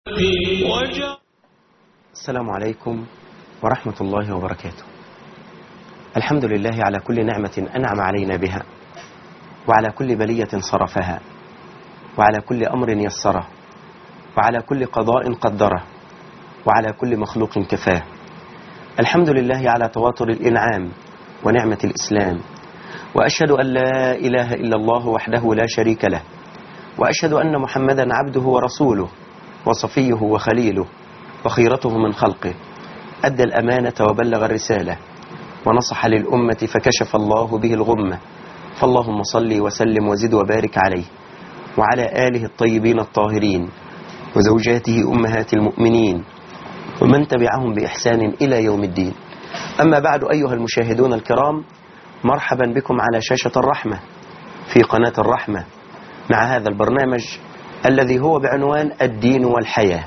السلام عليكم ورحمة الله وبركاته الحمد لله على كل نعمة أنعم علينا بها وعلى كل بلية صرفها وعلى كل أمر يسره وعلى كل قضاء قدره وعلى كل مخلوق كفاه الحمد لله على تواتر الإنعام ونعمة الإسلام وأشهد أن لا إله إلا الله وحده لا شريك له وأشهد أن محمدا عبده ورسوله وصفيه وخليله وخيرته من خلقه أدى الأمانة وبلغ الرسالة ونصح للأمة فكشف الله به الغمة فاللهم صل وسلم وزد وبارك عليه وعلى آله الطيبين الطاهرين وزوجاته أمهات المؤمنين ومن تبعهم بإحسان إلى يوم الدين أما بعد أيها المشاهدون الكرام مرحبا بكم على شاشة الرحمة في قناة الرحمة مع هذا البرنامج الذي هو بعنوان الدين والحياة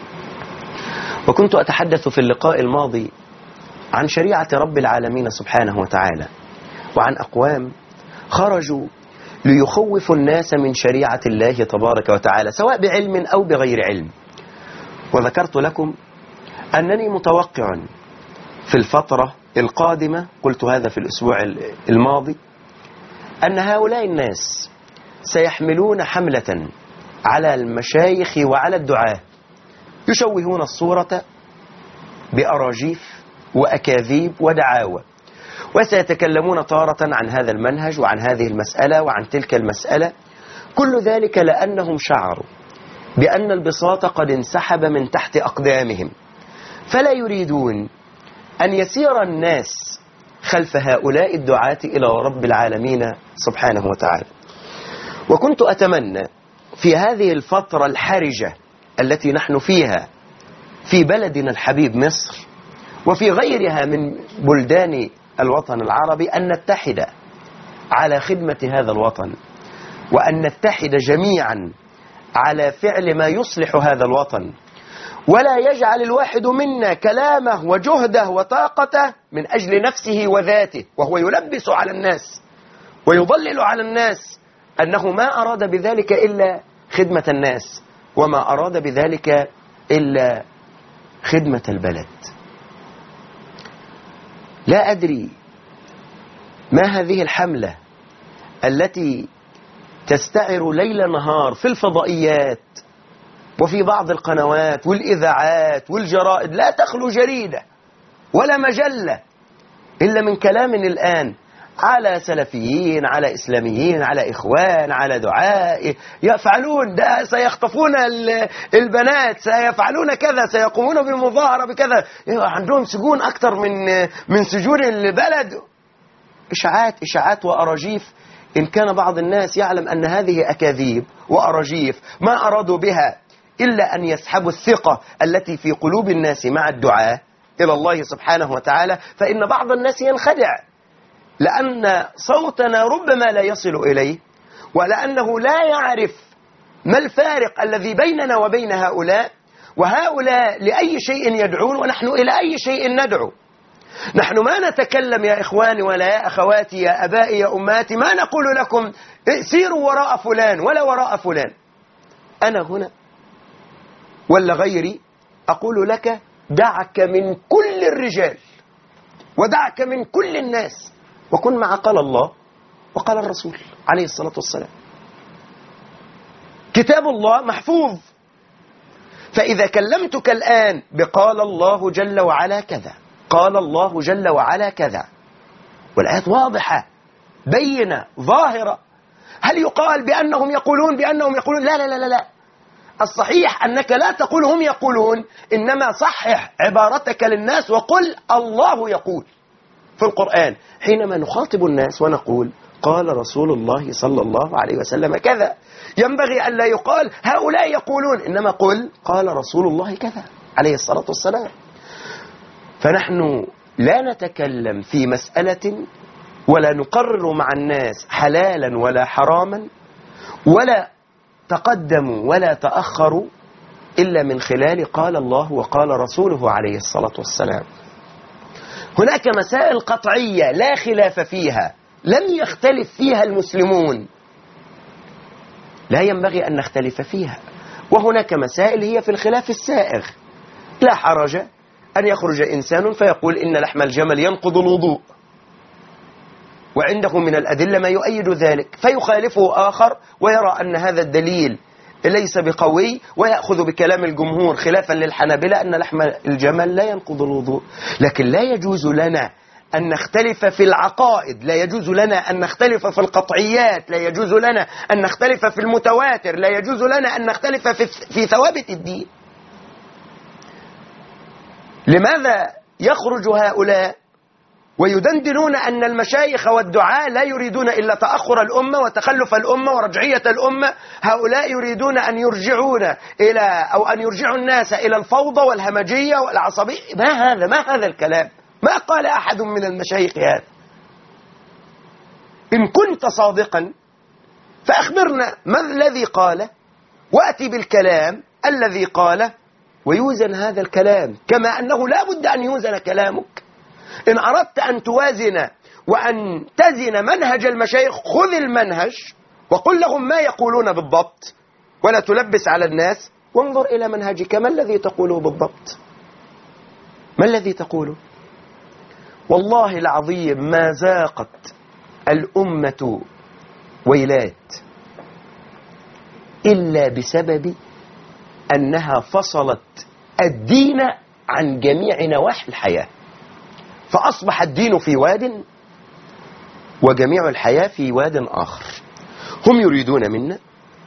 وكنت أتحدث في اللقاء الماضي عن شريعة رب العالمين سبحانه وتعالى وعن أقوام خرجوا ليخوفوا الناس من شريعة الله تبارك وتعالى سواء بعلم أو بغير علم وذكرت لكم أنني متوقع في الفترة القادمة قلت هذا في الأسبوع الماضي أن هؤلاء الناس سيحملون حملة على المشايخ وعلى الدعاة يشوهون الصورة بأراجيف وأكاذيب ودعاوى وسيتكلمون تارة عن هذا المنهج وعن هذه المسألة وعن تلك المسألة كل ذلك لأنهم شعروا بأن البساط قد انسحب من تحت أقدامهم فلا يريدون أن يسير الناس خلف هؤلاء الدعاة إلى رب العالمين سبحانه وتعالى وكنت أتمنى في هذه الفترة الحرجة التي نحن فيها في بلدنا الحبيب مصر وفي غيرها من بلدان الوطن العربي أن نتحد على خدمة هذا الوطن وأن نتحد جميعا على فعل ما يصلح هذا الوطن ولا يجعل الواحد منا كلامه وجهده وطاقته من أجل نفسه وذاته وهو يلبس على الناس ويضلل على الناس أنه ما أراد بذلك إلا خدمة الناس وما أراد بذلك إلا خدمة البلد لا أدري ما هذه الحملة التي تستعر ليل نهار في الفضائيات وفي بعض القنوات والإذاعات والجرائد لا تخلو جريدة ولا مجلة إلا من كلام الآن على سلفيين على إسلاميين على إخوان على دعاء يفعلون ده سيخطفون البنات سيفعلون كذا سيقومون بالمظاهرة بكذا عندهم سجون أكثر من من سجون البلد إشاعات إشاعات وأراجيف إن كان بعض الناس يعلم أن هذه أكاذيب وأراجيف ما أرادوا بها إلا أن يسحبوا الثقة التي في قلوب الناس مع الدعاء إلى الله سبحانه وتعالى فإن بعض الناس ينخدع لأن صوتنا ربما لا يصل إليه ولأنه لا يعرف ما الفارق الذي بيننا وبين هؤلاء وهؤلاء لأي شيء يدعون ونحن إلى أي شيء ندعو نحن ما نتكلم يا إخواني ولا يا أخواتي يا أبائي يا أماتي ما نقول لكم سيروا وراء فلان ولا وراء فلان أنا هنا ولا غيري أقول لك دعك من كل الرجال ودعك من كل الناس وكن مع قال الله وقال الرسول عليه الصلاة والسلام كتاب الله محفوظ فإذا كلمتك الآن بقال الله جل وعلا كذا قال الله جل وعلا كذا والآيات واضحة بينة ظاهرة هل يقال بأنهم يقولون بأنهم يقولون لا لا لا لا, لا. الصحيح أنك لا تقول هم يقولون إنما صحح عبارتك للناس وقل الله يقول في القرآن حينما نخاطب الناس ونقول قال رسول الله صلى الله عليه وسلم كذا ينبغي أن لا يقال هؤلاء يقولون إنما قل قال رسول الله كذا عليه الصلاة والسلام فنحن لا نتكلم في مسألة ولا نقرر مع الناس حلالا ولا حراما ولا تقدموا ولا تأخروا إلا من خلال قال الله وقال رسوله عليه الصلاة والسلام هناك مسائل قطعية لا خلاف فيها لم يختلف فيها المسلمون لا ينبغي أن نختلف فيها وهناك مسائل هي في الخلاف السائغ لا حرج أن يخرج إنسان فيقول إن لحم الجمل ينقض الوضوء وعنده من الأدلة ما يؤيد ذلك فيخالفه آخر ويرى أن هذا الدليل ليس بقوي ويأخذ بكلام الجمهور خلافا للحنابلة أن لحم الجمل لا ينقض الوضوء لكن لا يجوز لنا أن نختلف في العقائد لا يجوز لنا أن نختلف في القطعيات لا يجوز لنا أن نختلف في المتواتر لا يجوز لنا أن نختلف في, في ثوابت الدين لماذا يخرج هؤلاء ويدندنون أن المشايخ والدعاء لا يريدون إلا تأخر الأمة وتخلف الأمة ورجعية الأمة هؤلاء يريدون أن يرجعون إلى أو أن يرجعوا الناس إلى الفوضى والهمجية والعصبية ما هذا ما هذا الكلام ما قال أحد من المشايخ هذا إن كنت صادقا فأخبرنا ما الذي قال وأتي بالكلام الذي قال ويوزن هذا الكلام كما أنه لا بد أن يوزن كلامك إن أردت أن توازن وأن تزن منهج المشايخ خذ المنهج وقل لهم ما يقولون بالضبط ولا تلبس على الناس وانظر إلى منهجك ما الذي تقوله بالضبط ما الذي تقوله والله العظيم ما زاقت الأمة ويلات إلا بسبب أنها فصلت الدين عن جميع نواحي الحياة فأصبح الدين في واد وجميع الحياة في واد آخر هم يريدون منا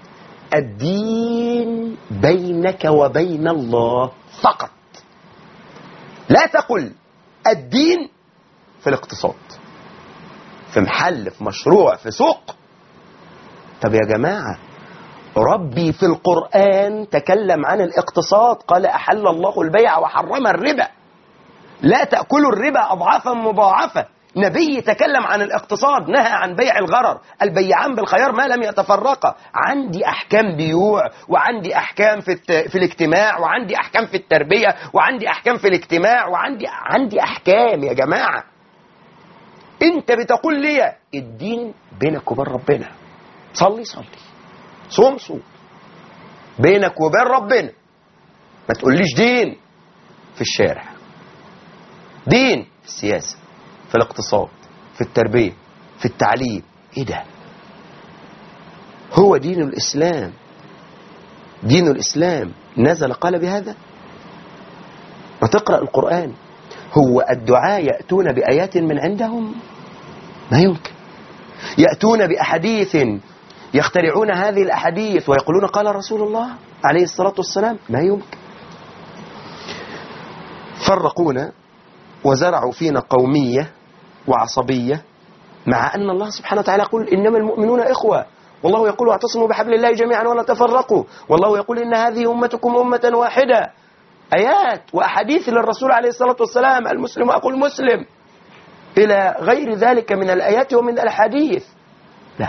الدين بينك وبين الله فقط لا تقل الدين في الاقتصاد في محل في مشروع في سوق طب يا جماعة ربي في القرآن تكلم عن الاقتصاد قال أحل الله البيع وحرم الربا لا تأكلوا الربا أضعافا مضاعفة نبي تكلم عن الاقتصاد نهى عن بيع الغرر البيعان بالخيار ما لم يتفرقا عندي أحكام بيوع وعندي أحكام في, الت... في الاجتماع وعندي أحكام في التربية وعندي أحكام في الاجتماع وعندي عندي أحكام يا جماعة انت بتقول لي الدين بينك وبين ربنا صلي صلي صوم صوم بينك وبين ربنا ما تقوليش دين في الشارع دين في السياسة في الاقتصاد في التربية في التعليم ايه ده هو دين الإسلام دين الإسلام نزل قال بهذا وتقرأ القرآن هو الدعاء يأتون بآيات من عندهم ما يمكن يأتون بأحاديث يخترعون هذه الأحاديث ويقولون قال رسول الله عليه الصلاة والسلام ما يمكن فرقونا وزرعوا فينا قومية وعصبية مع أن الله سبحانه وتعالى يقول إنما المؤمنون إخوة والله يقول واعتصموا بحبل الله جميعا ولا تفرقوا والله يقول إن هذه أمتكم أمة واحدة آيات وأحاديث للرسول عليه الصلاة والسلام المسلم أخو المسلم إلى غير ذلك من الآيات ومن الأحاديث لا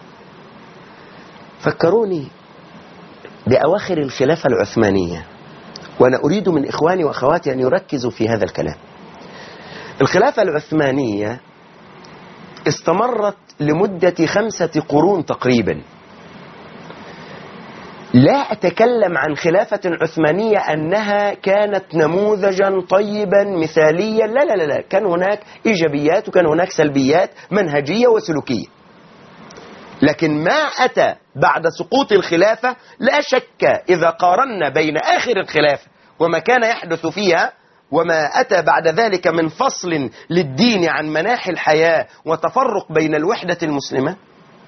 فكروني بأواخر الخلافة العثمانية وأنا أريد من إخواني وأخواتي أن يركزوا في هذا الكلام الخلافة العثمانية استمرت لمدة خمسة قرون تقريبا لا أتكلم عن خلافة عثمانية أنها كانت نموذجا طيبا مثاليا لا لا لا, لا. كان هناك إيجابيات وكان هناك سلبيات منهجية وسلوكية لكن ما أتى بعد سقوط الخلافة لا شك إذا قارنا بين آخر الخلافة وما كان يحدث فيها وما أتى بعد ذلك من فصل للدين عن مناحي الحياة وتفرق بين الوحدة المسلمة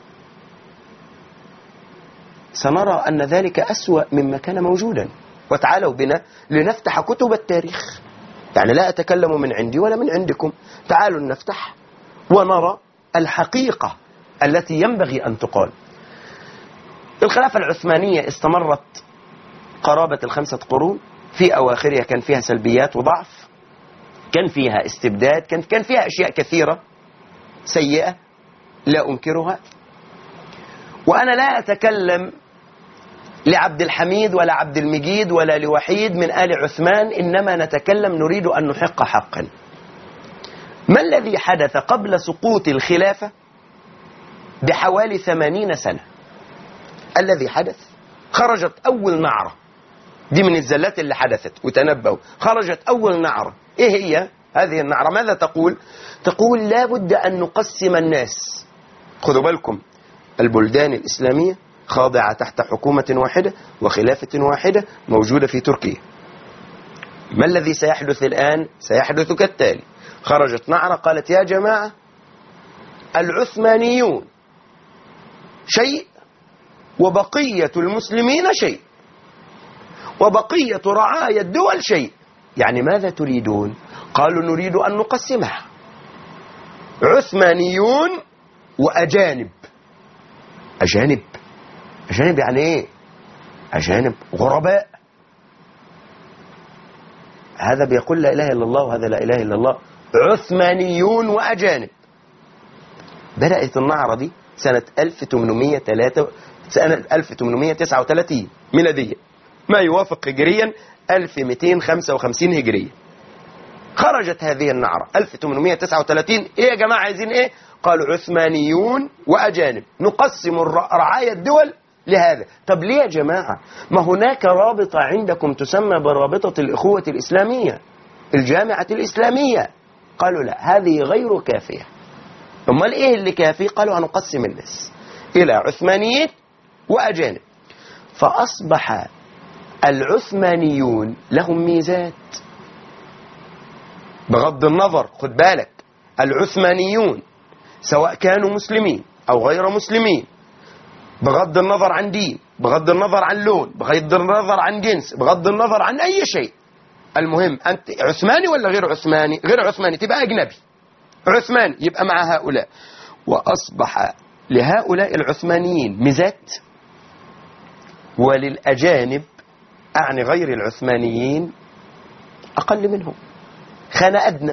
سنرى أن ذلك أسوأ مما كان موجودا وتعالوا بنا لنفتح كتب التاريخ يعني لا أتكلم من عندي ولا من عندكم تعالوا نفتح ونرى الحقيقة التي ينبغي أن تقال الخلافة العثمانية استمرت قرابة الخمسة قرون في أواخرها كان فيها سلبيات وضعف كان فيها استبداد كان كان فيها أشياء كثيرة سيئة لا أنكرها وأنا لا أتكلم لعبد الحميد ولا عبد المجيد ولا لوحيد من آل عثمان إنما نتكلم نريد أن نحق حقا ما الذي حدث قبل سقوط الخلافة بحوالي ثمانين سنة الذي حدث خرجت أول نعرة دي من الزلات اللي حدثت وتنبهوا خرجت أول نعرة إيه هي هذه النعرة ماذا تقول تقول لا بد أن نقسم الناس خذوا بالكم البلدان الإسلامية خاضعة تحت حكومة واحدة وخلافة واحدة موجودة في تركيا ما الذي سيحدث الآن سيحدث كالتالي خرجت نعرة قالت يا جماعة العثمانيون شيء وبقية المسلمين شيء وبقية رعايا الدول شيء يعني ماذا تريدون قالوا نريد أن نقسمها عثمانيون وأجانب أجانب أجانب يعني إيه أجانب غرباء هذا بيقول لا إله إلا الله وهذا لا إله إلا الله عثمانيون وأجانب بدأت النعرة دي سنة 1803 سنة 1839 ميلادية ما يوافق هجريا 1255 هجرية خرجت هذه النعرة 1839 ايه يا جماعة عايزين ايه قالوا عثمانيون وأجانب نقسم رعاية الدول لهذا طب ليه يا جماعة ما هناك رابطة عندكم تسمى برابطة الإخوة الإسلامية الجامعة الإسلامية قالوا لا هذه غير كافية امال ايه اللي كافي قالوا هنقسم الناس الى عثمانيين واجانب فاصبح العثمانيون لهم ميزات بغض النظر خد بالك العثمانيون سواء كانوا مسلمين او غير مسلمين بغض النظر عن دين بغض النظر عن لون بغض النظر عن جنس بغض النظر عن اي شيء المهم انت عثماني ولا غير عثماني غير عثماني تبقى اجنبي عثمان يبقى مع هؤلاء وأصبح لهؤلاء العثمانيين ميزات وللأجانب أعني غير العثمانيين أقل منهم خانة أدنى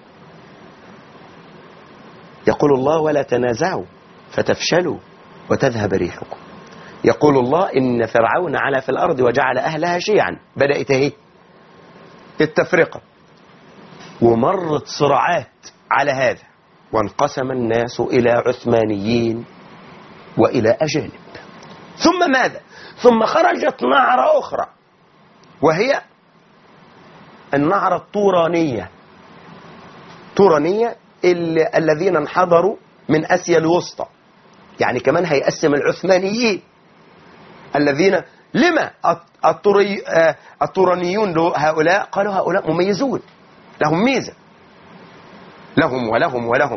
يقول الله ولا تنازعوا فتفشلوا وتذهب ريحكم يقول الله إن فرعون علا في الأرض وجعل أهلها شيعا بدأت اهي التفرقة ومرت صراعات على هذا وانقسم الناس إلى عثمانيين وإلى أجانب ثم ماذا ثم خرجت نعرة أخرى وهي النعرة الطورانية طورانية الذين انحدروا من أسيا الوسطى يعني كمان هيقسم العثمانيين الذين لما الطوري الطورانيون هؤلاء قالوا هؤلاء مميزون لهم ميزة لهم ولهم ولهم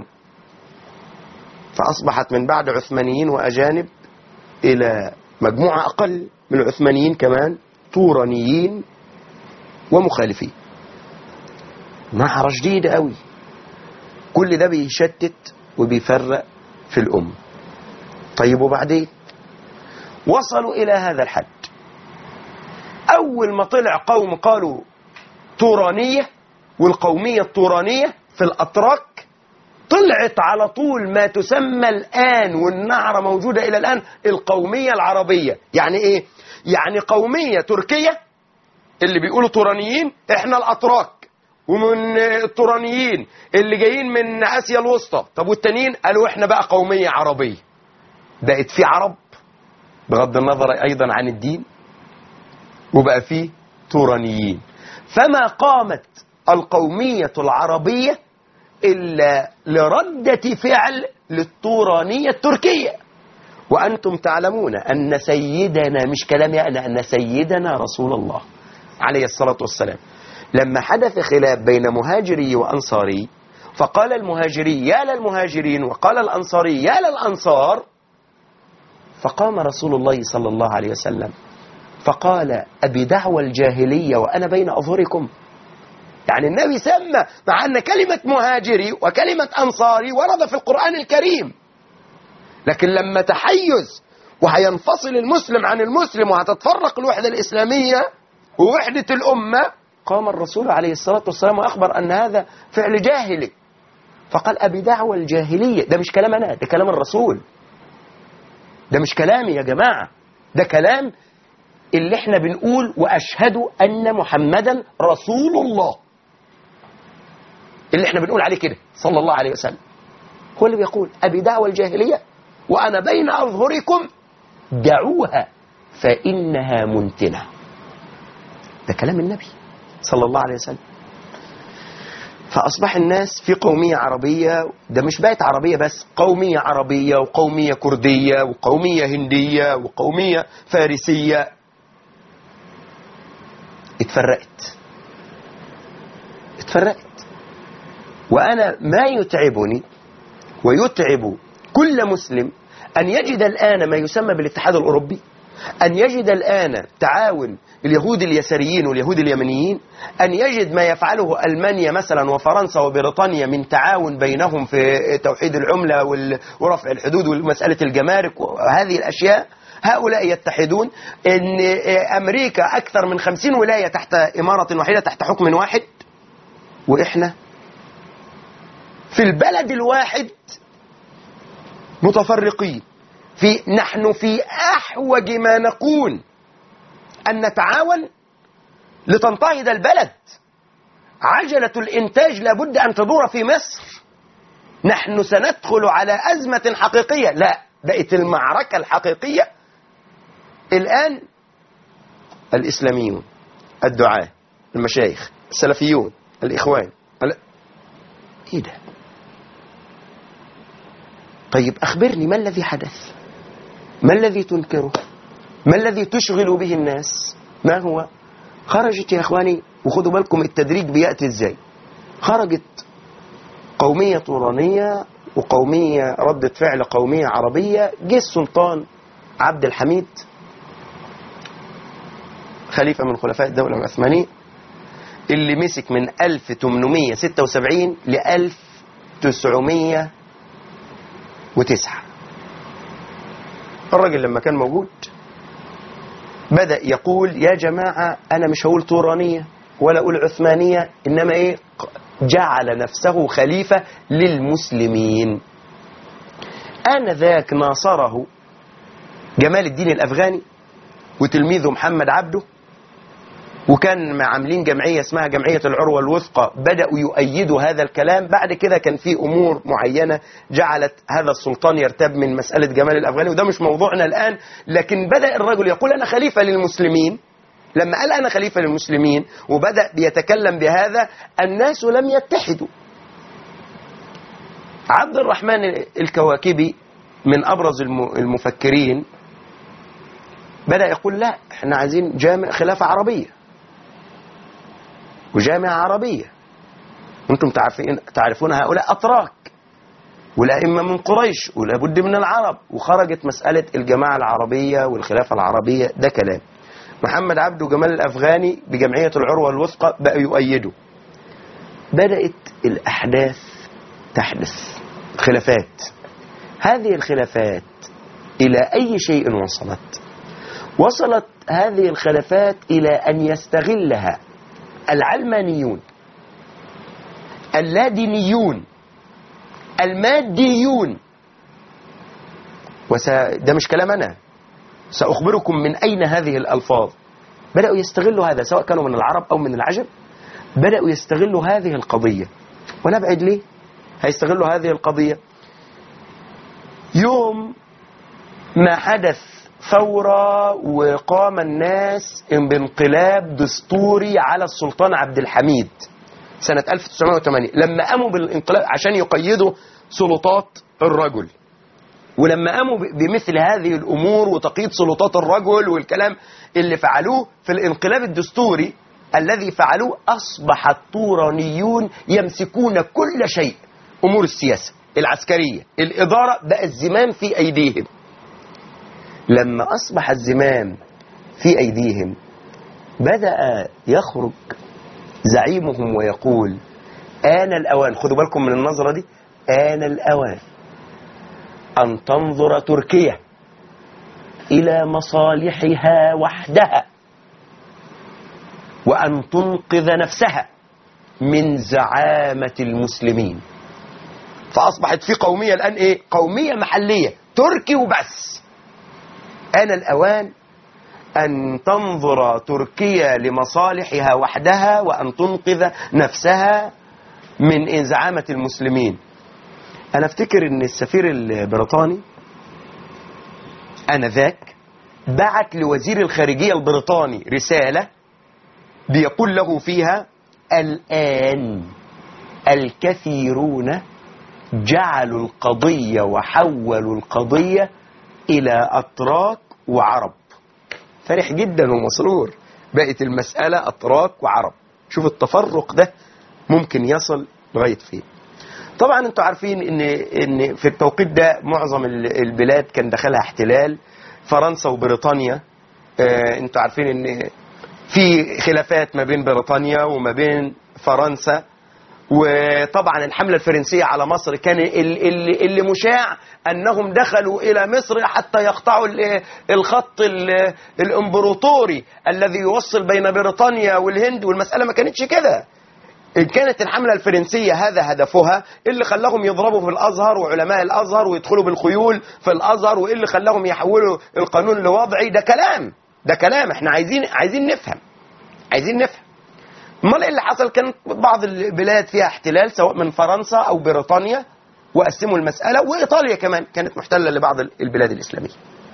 فأصبحت من بعد عثمانيين وأجانب إلى مجموعة أقل من العثمانيين كمان طورانيين ومخالفين نحرة جديدة قوي كل ده بيشتت وبيفرق في الأمة طيب وبعدين وصلوا إلى هذا الحد أول ما طلع قوم قالوا طورانية والقومية الطورانية في الأتراك طلعت على طول ما تسمى الآن والنعرة موجودة إلى الآن القومية العربية يعني إيه؟ يعني قومية تركية اللي بيقولوا طورانيين إحنا الأتراك ومن الطورانيين اللي جايين من آسيا الوسطى طب والتانيين قالوا إحنا بقى قومية عربية بقت في عرب بغض النظر أيضا عن الدين وبقى في تورانيين فما قامت القومية العربية إلا لردة فعل للطورانية التركية وأنتم تعلمون أن سيدنا مش كلامي أنا أن سيدنا رسول الله عليه الصلاة والسلام لما حدث خلاف بين مهاجري وأنصاري فقال المهاجري يا للمهاجرين وقال الأنصاري يا للأنصار فقام رسول الله صلى الله عليه وسلم فقال أبي دعوى الجاهلية وأنا بين أظهركم يعني النبي سمى مع أن كلمة مهاجري وكلمة أنصاري ورد في القرآن الكريم لكن لما تحيز وهينفصل المسلم عن المسلم وهتتفرق الوحدة الإسلامية ووحدة الأمة قام الرسول عليه الصلاة والسلام وأخبر أن هذا فعل جاهلي فقال أبي دعوى الجاهلية ده مش كلام أنا ده كلام الرسول ده مش كلامي يا جماعة ده كلام اللي احنا بنقول وأشهد أن محمدا رسول الله اللي احنا بنقول عليه كده صلى الله عليه وسلم هو اللي بيقول أبي دعوى الجاهلية وأنا بين أظهركم دعوها فإنها منتنة ده كلام النبي صلى الله عليه وسلم فأصبح الناس في قومية عربية ده مش بقت عربية بس قومية عربية وقومية كردية وقومية هندية وقومية فارسية اتفرقت اتفرقت وأنا ما يتعبني ويتعب كل مسلم أن يجد الآن ما يسمى بالاتحاد الأوروبي أن يجد الآن تعاون اليهود اليساريين واليهود اليمنيين أن يجد ما يفعله ألمانيا مثلا وفرنسا وبريطانيا من تعاون بينهم في توحيد العملة وال- ورفع الحدود ومسألة الجمارك وهذه الأشياء هؤلاء يتحدون أن أمريكا أكثر من خمسين ولاية تحت إمارة واحدة تحت حكم واحد وإحنا في البلد الواحد متفرقين في نحن في أحوج ما نكون أن نتعاون لتنتهض البلد عجلة الإنتاج لابد أن تدور في مصر نحن سندخل على أزمة حقيقية لا بقت المعركة الحقيقية الآن الإسلاميون الدعاة المشايخ السلفيون الإخوان ال- إيه ده طيب أخبرني ما الذي حدث ما الذي تنكره ما الذي تشغل به الناس ما هو خرجت يا اخواني وخدوا بالكم التدريج بياتي ازاي خرجت قوميه طورانيه وقوميه رده فعل قوميه عربيه جه السلطان عبد الحميد خليفه من خلفاء الدوله العثمانيه اللي مسك من 1876 ل 1909 الراجل لما كان موجود بدأ يقول يا جماعة أنا مش هقول طورانية ولا أقول عثمانية إنما إيه جعل نفسه خليفة للمسلمين آنذاك ناصره جمال الدين الأفغاني وتلميذه محمد عبده وكان عاملين جمعية اسمها جمعية العروة الوثقى بدأوا يؤيدوا هذا الكلام بعد كده كان في أمور معينة جعلت هذا السلطان يرتاب من مسألة جمال الأفغاني وده مش موضوعنا الآن لكن بدأ الرجل يقول أنا خليفة للمسلمين لما قال أنا خليفة للمسلمين وبدأ بيتكلم بهذا الناس لم يتحدوا عبد الرحمن الكواكبي من أبرز الم- المفكرين بدأ يقول لا احنا عايزين جامع خلافة عربية وجامعة عربية وانتم تعرفين تعرفون هؤلاء أتراك والأئمة من قريش ولا بد من العرب وخرجت مسألة الجماعة العربية والخلافة العربية ده كلام محمد عبده جمال الأفغاني بجمعية العروة الوثقى بقى يؤيده بدأت الأحداث تحدث خلافات هذه الخلافات إلى أي شيء وصلت وصلت هذه الخلافات إلى أن يستغلها العلمانيون اللادينيون الماديون وس... ده مش كلام أنا سأخبركم من أين هذه الألفاظ بدأوا يستغلوا هذا سواء كانوا من العرب أو من العجم بدأوا يستغلوا هذه القضية ونبعد ليه هيستغلوا هذه القضية يوم ما حدث ثورة وقام الناس بانقلاب دستوري على السلطان عبد الحميد سنة 1908 لما قاموا بالانقلاب عشان يقيدوا سلطات الرجل ولما قاموا ب- بمثل هذه الأمور وتقييد سلطات الرجل والكلام اللي فعلوه في الانقلاب الدستوري الذي فعلوه أصبح الطورانيون يمسكون كل شيء أمور السياسة العسكرية الإدارة بقى الزمام في أيديهم لما أصبح الزمام في أيديهم بدأ يخرج زعيمهم ويقول آن الأوان خدوا بالكم من النظرة دي آن الأوان أن تنظر تركيا إلى مصالحها وحدها وأن تنقذ نفسها من زعامة المسلمين فأصبحت في قومية الآن إيه؟ قومية محلية تركي وبس آن الأوان أن تنظر تركيا لمصالحها وحدها وأن تنقذ نفسها من انزعامة المسلمين أنا أفتكر أن السفير البريطاني آنذاك بعت لوزير الخارجية البريطاني رسالة بيقول له فيها الآن الكثيرون جعلوا القضية وحولوا القضية إلى أتراك وعرب فرح جدا ومسرور بقت المسألة أتراك وعرب شوف التفرق ده ممكن يصل لغاية فين طبعا انتوا عارفين ان ان في التوقيت ده معظم ال- البلاد كان دخلها احتلال فرنسا وبريطانيا اه انتوا عارفين ان في خلافات ما بين بريطانيا وما بين فرنسا وطبعا الحملة الفرنسية على مصر كان ال- ال- اللي مشاع أنهم دخلوا إلى مصر حتى يقطعوا ال- الخط ال- الإمبراطوري الذي يوصل بين بريطانيا والهند والمسألة ما كانتش كده إن كانت الحملة الفرنسية هذا هدفها إيه اللي خلاهم يضربوا في الأزهر وعلماء الأزهر ويدخلوا بالخيول في الأزهر وإيه اللي خلاهم يحولوا القانون لوضعي ده كلام ده كلام احنا عايزين عايزين نفهم عايزين نفهم امال ايه اللي حصل كان بعض البلاد فيها احتلال سواء من فرنسا او بريطانيا وقسموا المسألة وايطاليا كمان كانت محتلة لبعض البلاد الاسلامية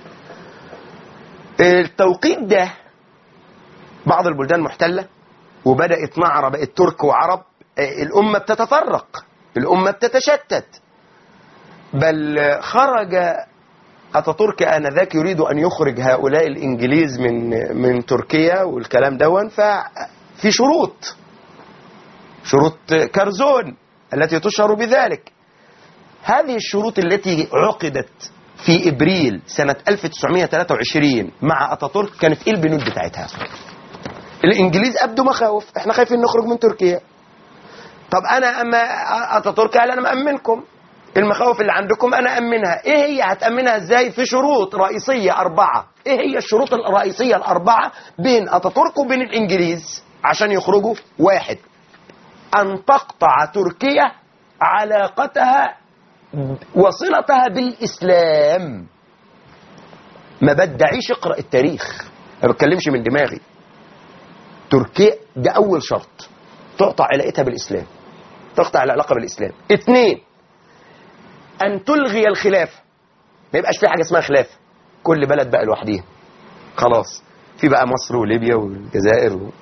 التوقيت ده بعض البلدان محتلة وبدأت نعرة بقت ترك وعرب آه، الأمة بتتفرق الأمة بتتشتت بل خرج أتاتورك آنذاك يريد أن يخرج هؤلاء الإنجليز من من تركيا والكلام دون ففي شروط شروط كرزون التي تشهر بذلك هذه الشروط التي عقدت في إبريل سنة 1923 مع أتاتورك كانت إيه البنود بتاعتها الإنجليز أبدوا مخاوف إحنا خايفين نخرج من تركيا طب أنا أما أتاتورك قال أنا مأمنكم المخاوف اللي عندكم أنا أمنها إيه هي هتأمنها إزاي في شروط رئيسية أربعة إيه هي الشروط الرئيسية الأربعة بين أتاتورك وبين الإنجليز عشان يخرجوا واحد أن تقطع تركيا علاقتها وصلتها بالإسلام ما بدعيش اقرأ التاريخ ما بتكلمش من دماغي تركيا ده أول شرط تقطع علاقتها بالإسلام تقطع العلاقة بالإسلام اثنين أن تلغي الخلافة ما يبقاش في حاجة اسمها خلافة كل بلد بقى لوحديها خلاص في بقى مصر وليبيا والجزائر و...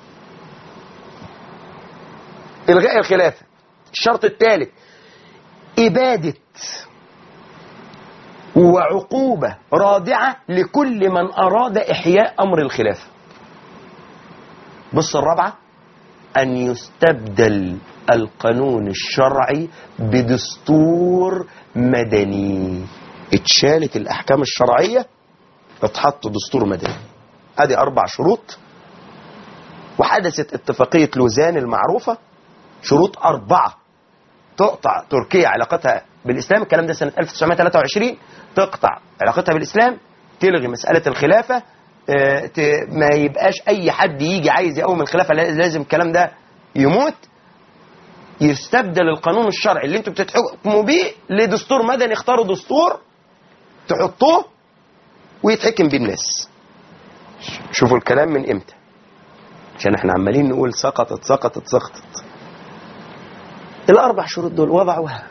إلغاء الخلافة الشرط الثالث إبادة وعقوبة رادعة لكل من أراد إحياء أمر الخلافة بص الرابعة أن يستبدل القانون الشرعي بدستور مدني اتشالت الأحكام الشرعية اتحط دستور مدني ادي أربع شروط وحدثت اتفاقية لوزان المعروفة شروط أربعة تقطع تركيا علاقتها بالإسلام الكلام ده سنة 1923 تقطع علاقتها بالإسلام تلغي مسألة الخلافة اه ت- ما يبقاش أي حد يجي عايز يقوم الخلافة لا- لازم الكلام ده يموت يستبدل القانون الشرعي اللي انتوا بتتحكموا بيه لدستور مدني اختاروا دستور تحطوه ويتحكم بيه الناس شوفوا الكلام من امتى عشان احنا عمالين نقول سقطت سقطت سقطت الاربع شروط دول وضعوها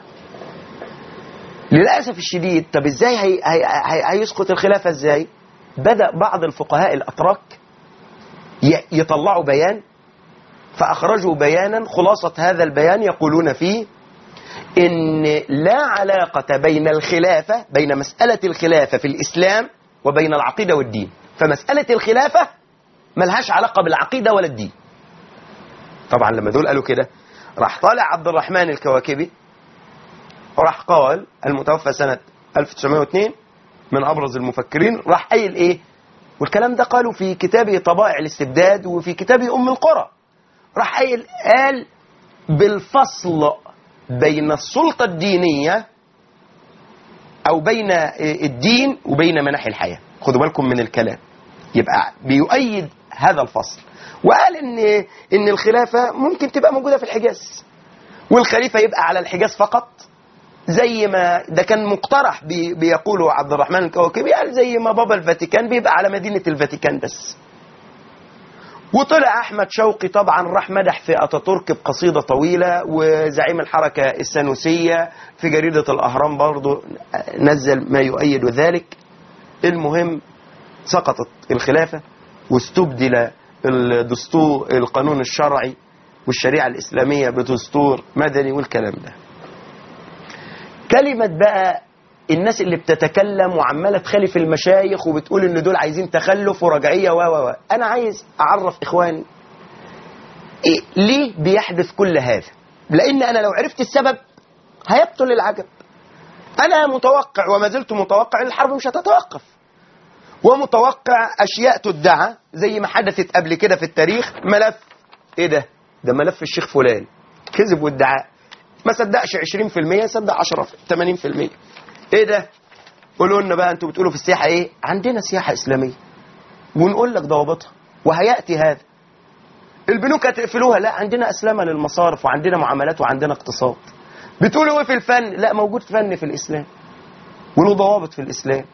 للاسف الشديد طب ازاي هي هي هي هيسقط الخلافه ازاي بدا بعض الفقهاء الاتراك ي- يطلعوا بيان فاخرجوا بيانا خلاصه هذا البيان يقولون فيه ان لا علاقه بين الخلافه بين مساله الخلافه في الاسلام وبين العقيده والدين فمساله الخلافه ملهاش علاقه بالعقيده ولا الدين طبعا لما دول قالوا كده راح طالع عبد الرحمن الكواكبي راح قال المتوفى سنة 1902 من أبرز المفكرين راح قايل إيه والكلام ده قالوا في كتابه طبائع الاستبداد وفي كتابه أم القرى راح قايل قال بالفصل بين السلطة الدينية أو بين الدين وبين مناحي الحياة خدوا بالكم من الكلام يبقى بيؤيد هذا الفصل وقال ان ان الخلافه ممكن تبقى موجوده في الحجاز والخليفه يبقى على الحجاز فقط زي ما ده كان مقترح بي بيقوله عبد الرحمن الكواكبي قال زي ما بابا الفاتيكان بيبقى على مدينه الفاتيكان بس وطلع احمد شوقي طبعا راح مدح في اتاتورك بقصيده طويله وزعيم الحركه السنوسيه في جريده الاهرام برضه نزل ما يؤيد ذلك المهم سقطت الخلافة واستبدل الدستور القانون الشرعي والشريعة الإسلامية بدستور مدني والكلام ده كلمة بقى الناس اللي بتتكلم وعمالة تخالف المشايخ وبتقول ان دول عايزين تخلف ورجعية و و و انا عايز اعرف اخواني إيه ليه بيحدث كل هذا لان انا لو عرفت السبب هيبطل العجب انا متوقع وما زلت متوقع ان الحرب مش هتتوقف ومتوقع اشياء تدعى زي ما حدثت قبل كده في التاريخ ملف ايه ده ده ملف الشيخ فلان كذب وادعاء ما صدقش 20% صدق 10 80% ايه ده قولوا لنا بقى انتوا بتقولوا في السياحه ايه عندنا سياحه اسلاميه ونقول لك ضوابطها وهياتي هذا البنوك هتقفلوها لا عندنا اسلامه للمصارف وعندنا معاملات وعندنا اقتصاد بتقولوا ايه في الفن لا موجود فن في الاسلام وله ضوابط في الاسلام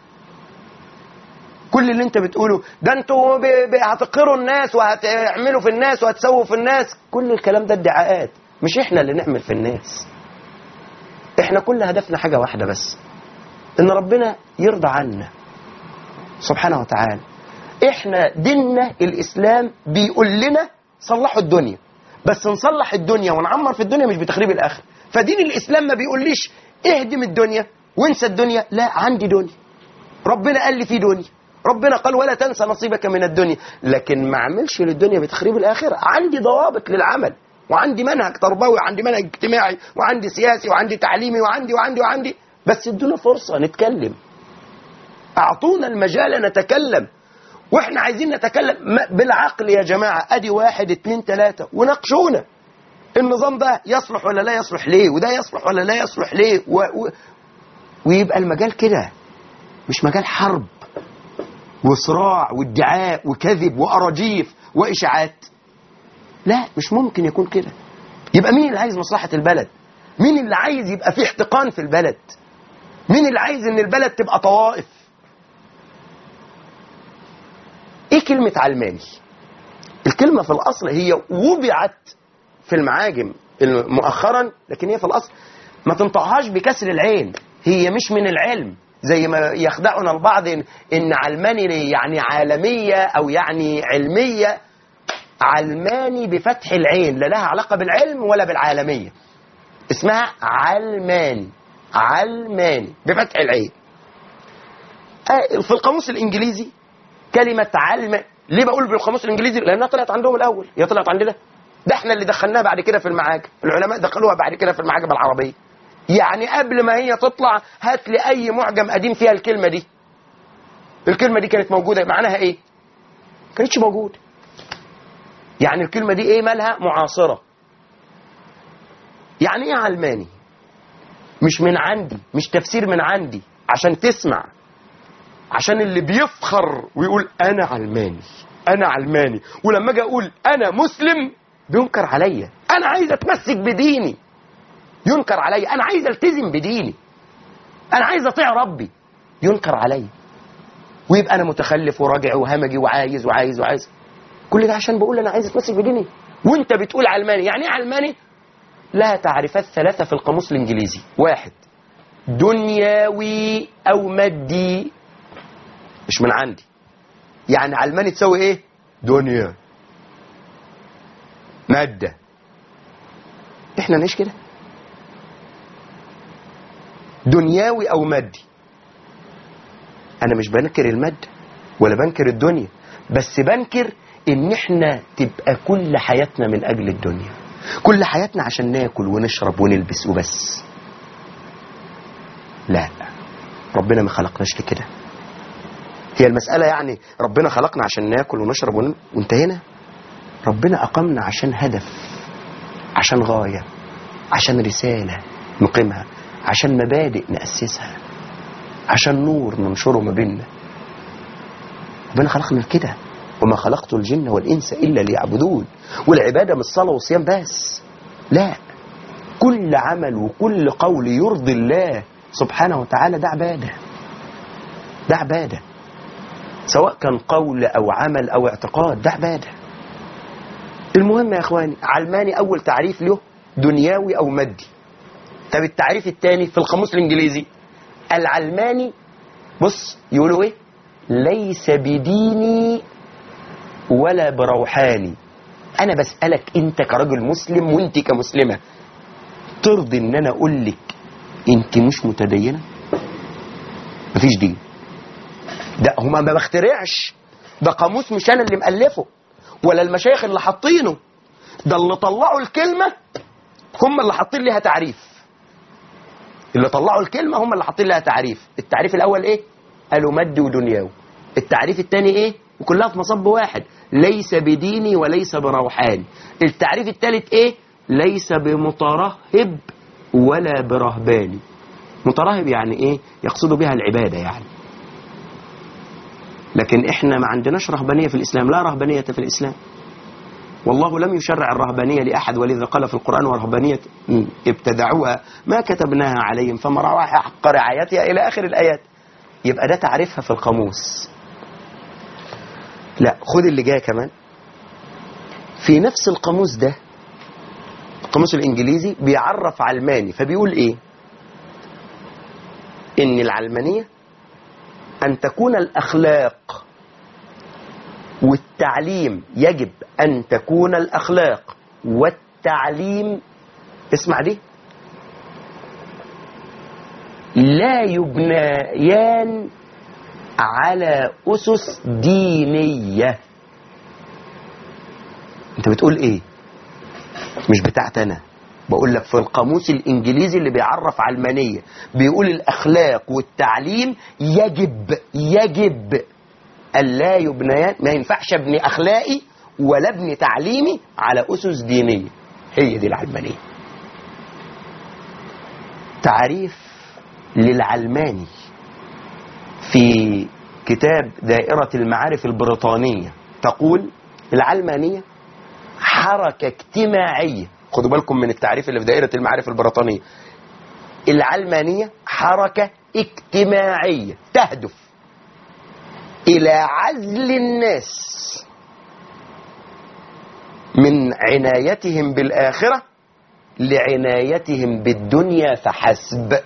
كل اللي انت بتقوله ده انتوا ب- ب- هتقروا الناس وهتعملوا في الناس وهتسووا في الناس كل الكلام ده ادعاءات مش احنا اللي نعمل في الناس احنا كل هدفنا حاجة واحدة بس ان ربنا يرضى عنا سبحانه وتعالى احنا ديننا الاسلام بيقول لنا صلحوا الدنيا بس نصلح الدنيا ونعمر في الدنيا مش بتخريب الاخره فدين الاسلام ما بيقوليش اهدم الدنيا وانسى الدنيا لا عندي دنيا ربنا قال لي في دنيا ربنا قال ولا تنسى نصيبك من الدنيا لكن ما اعملش للدنيا بتخريب الاخره عندي ضوابط للعمل وعندي منهج تربوي وعندي منهج اجتماعي وعندي سياسي وعندي تعليمي وعندي وعندي وعندي بس ادونا فرصه نتكلم اعطونا المجال نتكلم واحنا عايزين نتكلم ما- بالعقل يا جماعه ادي واحد اتنين تلاته وناقشونا النظام ده يصلح ولا لا يصلح ليه وده يصلح ولا لا يصلح ليه و... و... ويبقى المجال كده مش مجال حرب وصراع وادعاء وكذب واراجيف واشاعات لا مش ممكن يكون كده يبقى مين اللي عايز مصلحه البلد مين اللي عايز يبقى فيه احتقان في البلد مين اللي عايز ان البلد تبقى طوائف ايه كلمه علماني الكلمه في الاصل هي وضعت في المعاجم مؤخرا لكن هي في الاصل ما تنطقهاش بكسر العين هي مش من العلم زي ما يخدعنا البعض ان إن علماني يعني عالميه او يعني علميه علماني بفتح العين لا لها علاقه بالعلم ولا بالعالميه اسمها علماني علماني بفتح العين آه، في القاموس الانجليزي كلمه علم ليه بقول بالقاموس الانجليزي لانها طلعت عندهم الاول هي طلعت عندنا ده احنا اللي دخلناها بعد كده في المعاجم العلماء دخلوها بعد كده في المعاجم العربيه يعني قبل ما هي تطلع هات لي اي معجم قديم فيها الكلمه دي الكلمه دي كانت موجوده معناها ايه كانتش موجوده يعني الكلمه دي ايه مالها معاصره يعني ايه علماني مش من عندي مش تفسير من عندي عشان تسمع عشان اللي بيفخر ويقول انا علماني انا علماني ولما اجي اقول انا مسلم بينكر عليا انا عايز اتمسك بديني ينكر عليا انا عايز التزم بديني انا عايز اطيع ربي ينكر عليا ويبقى انا متخلف وراجع وهمجي وعايز وعايز وعايز كل ده عشان بقول انا عايز اتمسك بديني وانت بتقول علماني يعني ايه علماني لها تعريفات ثلاثه في القاموس الانجليزي واحد دنيوي او مادي مش من عندي يعني علماني تساوي ايه دنيا ماده احنا نعيش كده دنياوي او مادي انا مش بنكر الماده ولا بنكر الدنيا بس بنكر ان احنا تبقى كل حياتنا من اجل الدنيا كل حياتنا عشان ناكل ونشرب ونلبس وبس لا ربنا ما خلقناش لكده هي المسألة يعني ربنا خلقنا عشان ناكل ونشرب ون... وانتهينا ربنا أقامنا عشان هدف عشان غاية عشان رسالة نقيمها عشان مبادئ نأسسها عشان نور ننشره ما بيننا ربنا خلقنا كده وما خلقت الجن والإنس إلا ليعبدون والعبادة مش صلاة وصيام بس لا كل عمل وكل قول يرضي الله سبحانه وتعالى ده عبادة ده عبادة سواء كان قول أو عمل أو اعتقاد ده عبادة المهم يا إخواني علماني أول تعريف له دنياوي أو مادي طب التعريف الثاني في القاموس الإنجليزي العلماني بص يقولوا إيه ليس بديني ولا بروحاني انا بسألك انت كرجل مسلم وانت كمسلمة ترضي ان انا اقول لك انت مش متدينة مفيش دين ده هما ما بخترعش ده قاموس مش انا اللي مألفه ولا المشايخ اللي حاطينه ده اللي طلعوا الكلمة هم اللي حاطين ليها تعريف اللي طلعوا الكلمة هم اللي حاطين لها تعريف التعريف الأول إيه؟ قالوا مد ودنياوي التعريف الثاني إيه؟ وكلها في مصب واحد ليس بديني وليس بروحاني التعريف الثالث إيه؟ ليس بمترهب ولا برهباني مترهب يعني إيه؟ يقصد بها العبادة يعني لكن إحنا ما عندناش رهبانية في الإسلام لا رهبانية في الإسلام والله لم يشرع الرهبانية لأحد ولذا قال في القرآن ورهبانية ابتدعوها ما كتبناها عليهم فما رعوها حق رعايتها إلى آخر الآيات يبقى ده تعريفها في القاموس لا خد اللي جاي كمان في نفس القاموس ده القاموس الإنجليزي بيعرف علماني فبيقول إيه إن العلمانية أن تكون الأخلاق والتعليم يجب أن تكون الأخلاق والتعليم اسمع دي لا يبنيان على أسس دينية أنت بتقول إيه مش بتاعت أنا بقول لك في القاموس الإنجليزي اللي بيعرف علمانية بيقول الأخلاق والتعليم يجب يجب ألا يبنيان ما ينفعش ابني أخلاقي ولا ابني تعليمي على أسس دينية هي دي العلمانية تعريف للعلماني في كتاب دائرة المعارف البريطانية تقول العلمانية حركة اجتماعية خدوا بالكم من التعريف اللي في دائرة المعارف البريطانية العلمانية حركة اجتماعية تهدف إلى عزل الناس من عنايتهم بالآخرة لعنايتهم بالدنيا فحسب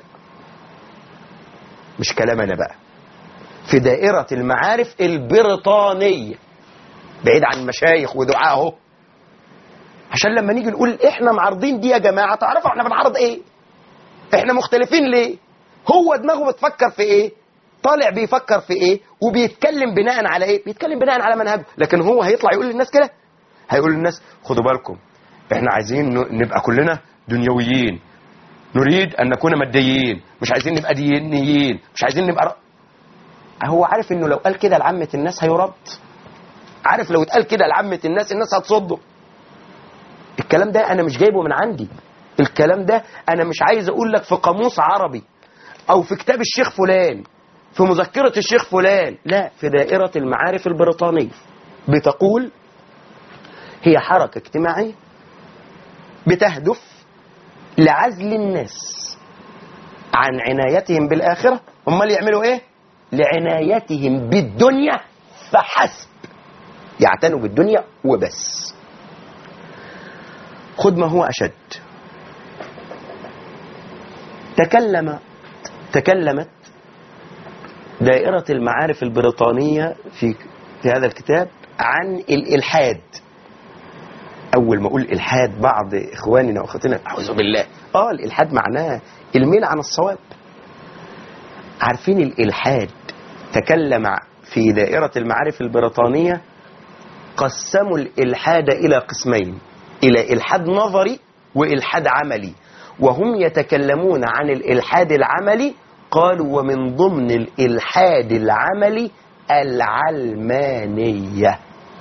مش كلام أنا بقى في دائرة المعارف البريطانية بعيد عن مشايخ ودعاه عشان لما نيجي نقول احنا معارضين دي يا جماعة تعرفوا احنا بنعرض ايه احنا مختلفين ليه هو دماغه بتفكر في ايه طالع بيفكر في ايه وبيتكلم بناء على ايه بيتكلم بناء على منهجه لكن هو هيطلع يقول للناس كده هيقول للناس خدوا بالكم احنا عايزين نبقى كلنا دنيويين نريد ان نكون ماديين مش عايزين نبقى دينيين مش عايزين نبقى ر... هو عارف انه لو قال كده لعامة الناس هيرد عارف لو اتقال كده لعامة الناس الناس هتصده الكلام ده انا مش جايبه من عندي الكلام ده انا مش عايز اقول لك في قاموس عربي او في كتاب الشيخ فلان في مذكرة الشيخ فلان لا في دائرة المعارف البريطانية بتقول هي حركة اجتماعية بتهدف لعزل الناس عن عنايتهم بالآخرة امال يعملوا ايه لعنايتهم بالدنيا فحسب يعتنوا بالدنيا وبس خد ما هو أشد تكلم تكلمت دائرة المعارف البريطانية في في هذا الكتاب عن الإلحاد أول ما أقول إلحاد بعض إخواننا وأخواتنا أعوذ بالله آه الإلحاد معناه الميل عن الصواب عارفين الإلحاد تكلم في دائرة المعارف البريطانية قسموا الإلحاد إلى قسمين إلى إلحاد نظري وإلحاد عملي وهم يتكلمون عن الإلحاد العملي قالوا ومن ضمن الإلحاد العملي العلمانية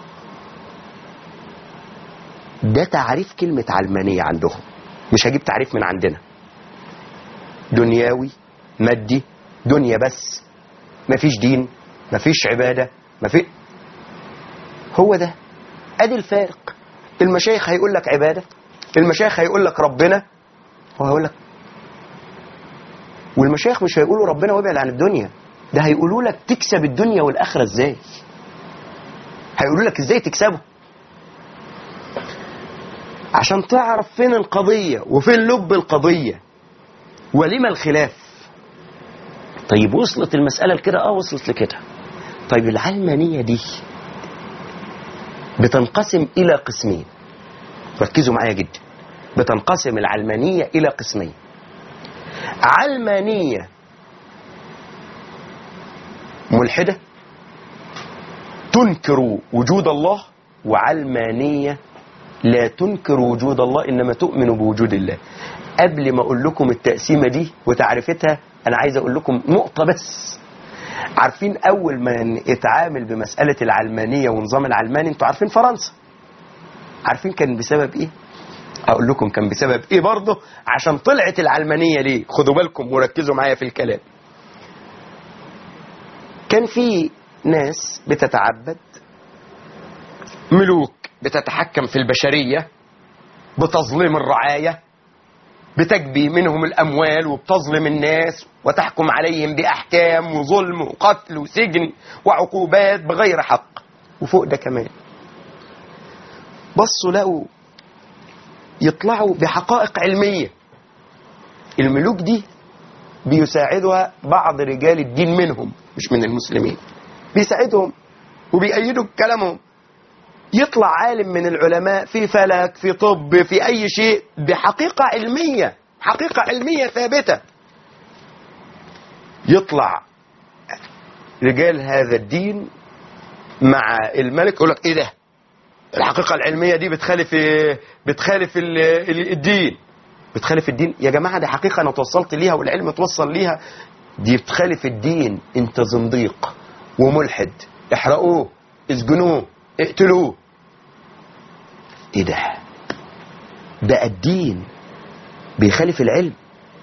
ده تعريف كلمة علمانية عندهم مش هجيب تعريف من عندنا دنياوي مادي دنيا بس مفيش دين مفيش عبادة مفيش هو ده ادي الفارق المشايخ هيقول لك عبادة المشايخ هيقول لك ربنا هو هيقول لك والمشايخ مش هيقولوا ربنا وابعد عن الدنيا ده هيقولوا لك تكسب الدنيا والآخرة ازاي هيقولوا لك ازاي تكسبه عشان تعرف فين القضية وفين لب القضية ولما الخلاف طيب وصلت المسألة لكده اه وصلت لكده طيب العلمانية دي بتنقسم إلى قسمين ركزوا معايا جدا بتنقسم العلمانية إلى قسمين علمانية ملحدة تنكر وجود الله وعلمانية لا تنكر وجود الله إنما تؤمن بوجود الله قبل ما أقول لكم التقسيمة دي وتعرفتها أنا عايز أقول لكم نقطة بس عارفين أول ما اتعامل بمسألة العلمانية ونظام العلماني انتوا عارفين فرنسا عارفين كان بسبب إيه أقول لكم كان بسبب إيه برضه عشان طلعت العلمانية ليه خدوا بالكم وركزوا معايا في الكلام كان في ناس بتتعبد ملوك بتتحكم في البشرية بتظلم الرعاية بتجبي منهم الأموال وبتظلم الناس وتحكم عليهم بأحكام وظلم وقتل وسجن وعقوبات بغير حق وفوق ده كمان بصوا لقوا يطلعوا بحقائق علمية الملوك دي بيساعدها بعض رجال الدين منهم مش من المسلمين بيساعدهم وبيأيدوا كلامهم يطلع عالم من العلماء في فلك في طب في أي شيء بحقيقة علمية حقيقة علمية ثابتة يطلع رجال هذا الدين مع الملك يقول لك ايه ده الحقيقة العلمية دي بتخالف بتخالف ال- ال- الدين بتخالف الدين يا جماعة دي حقيقة أنا توصلت ليها والعلم توصل ليها دي بتخالف الدين انت زنديق وملحد احرقوه اسجنوه اقتلوه ايه ده ده الدين بيخالف العلم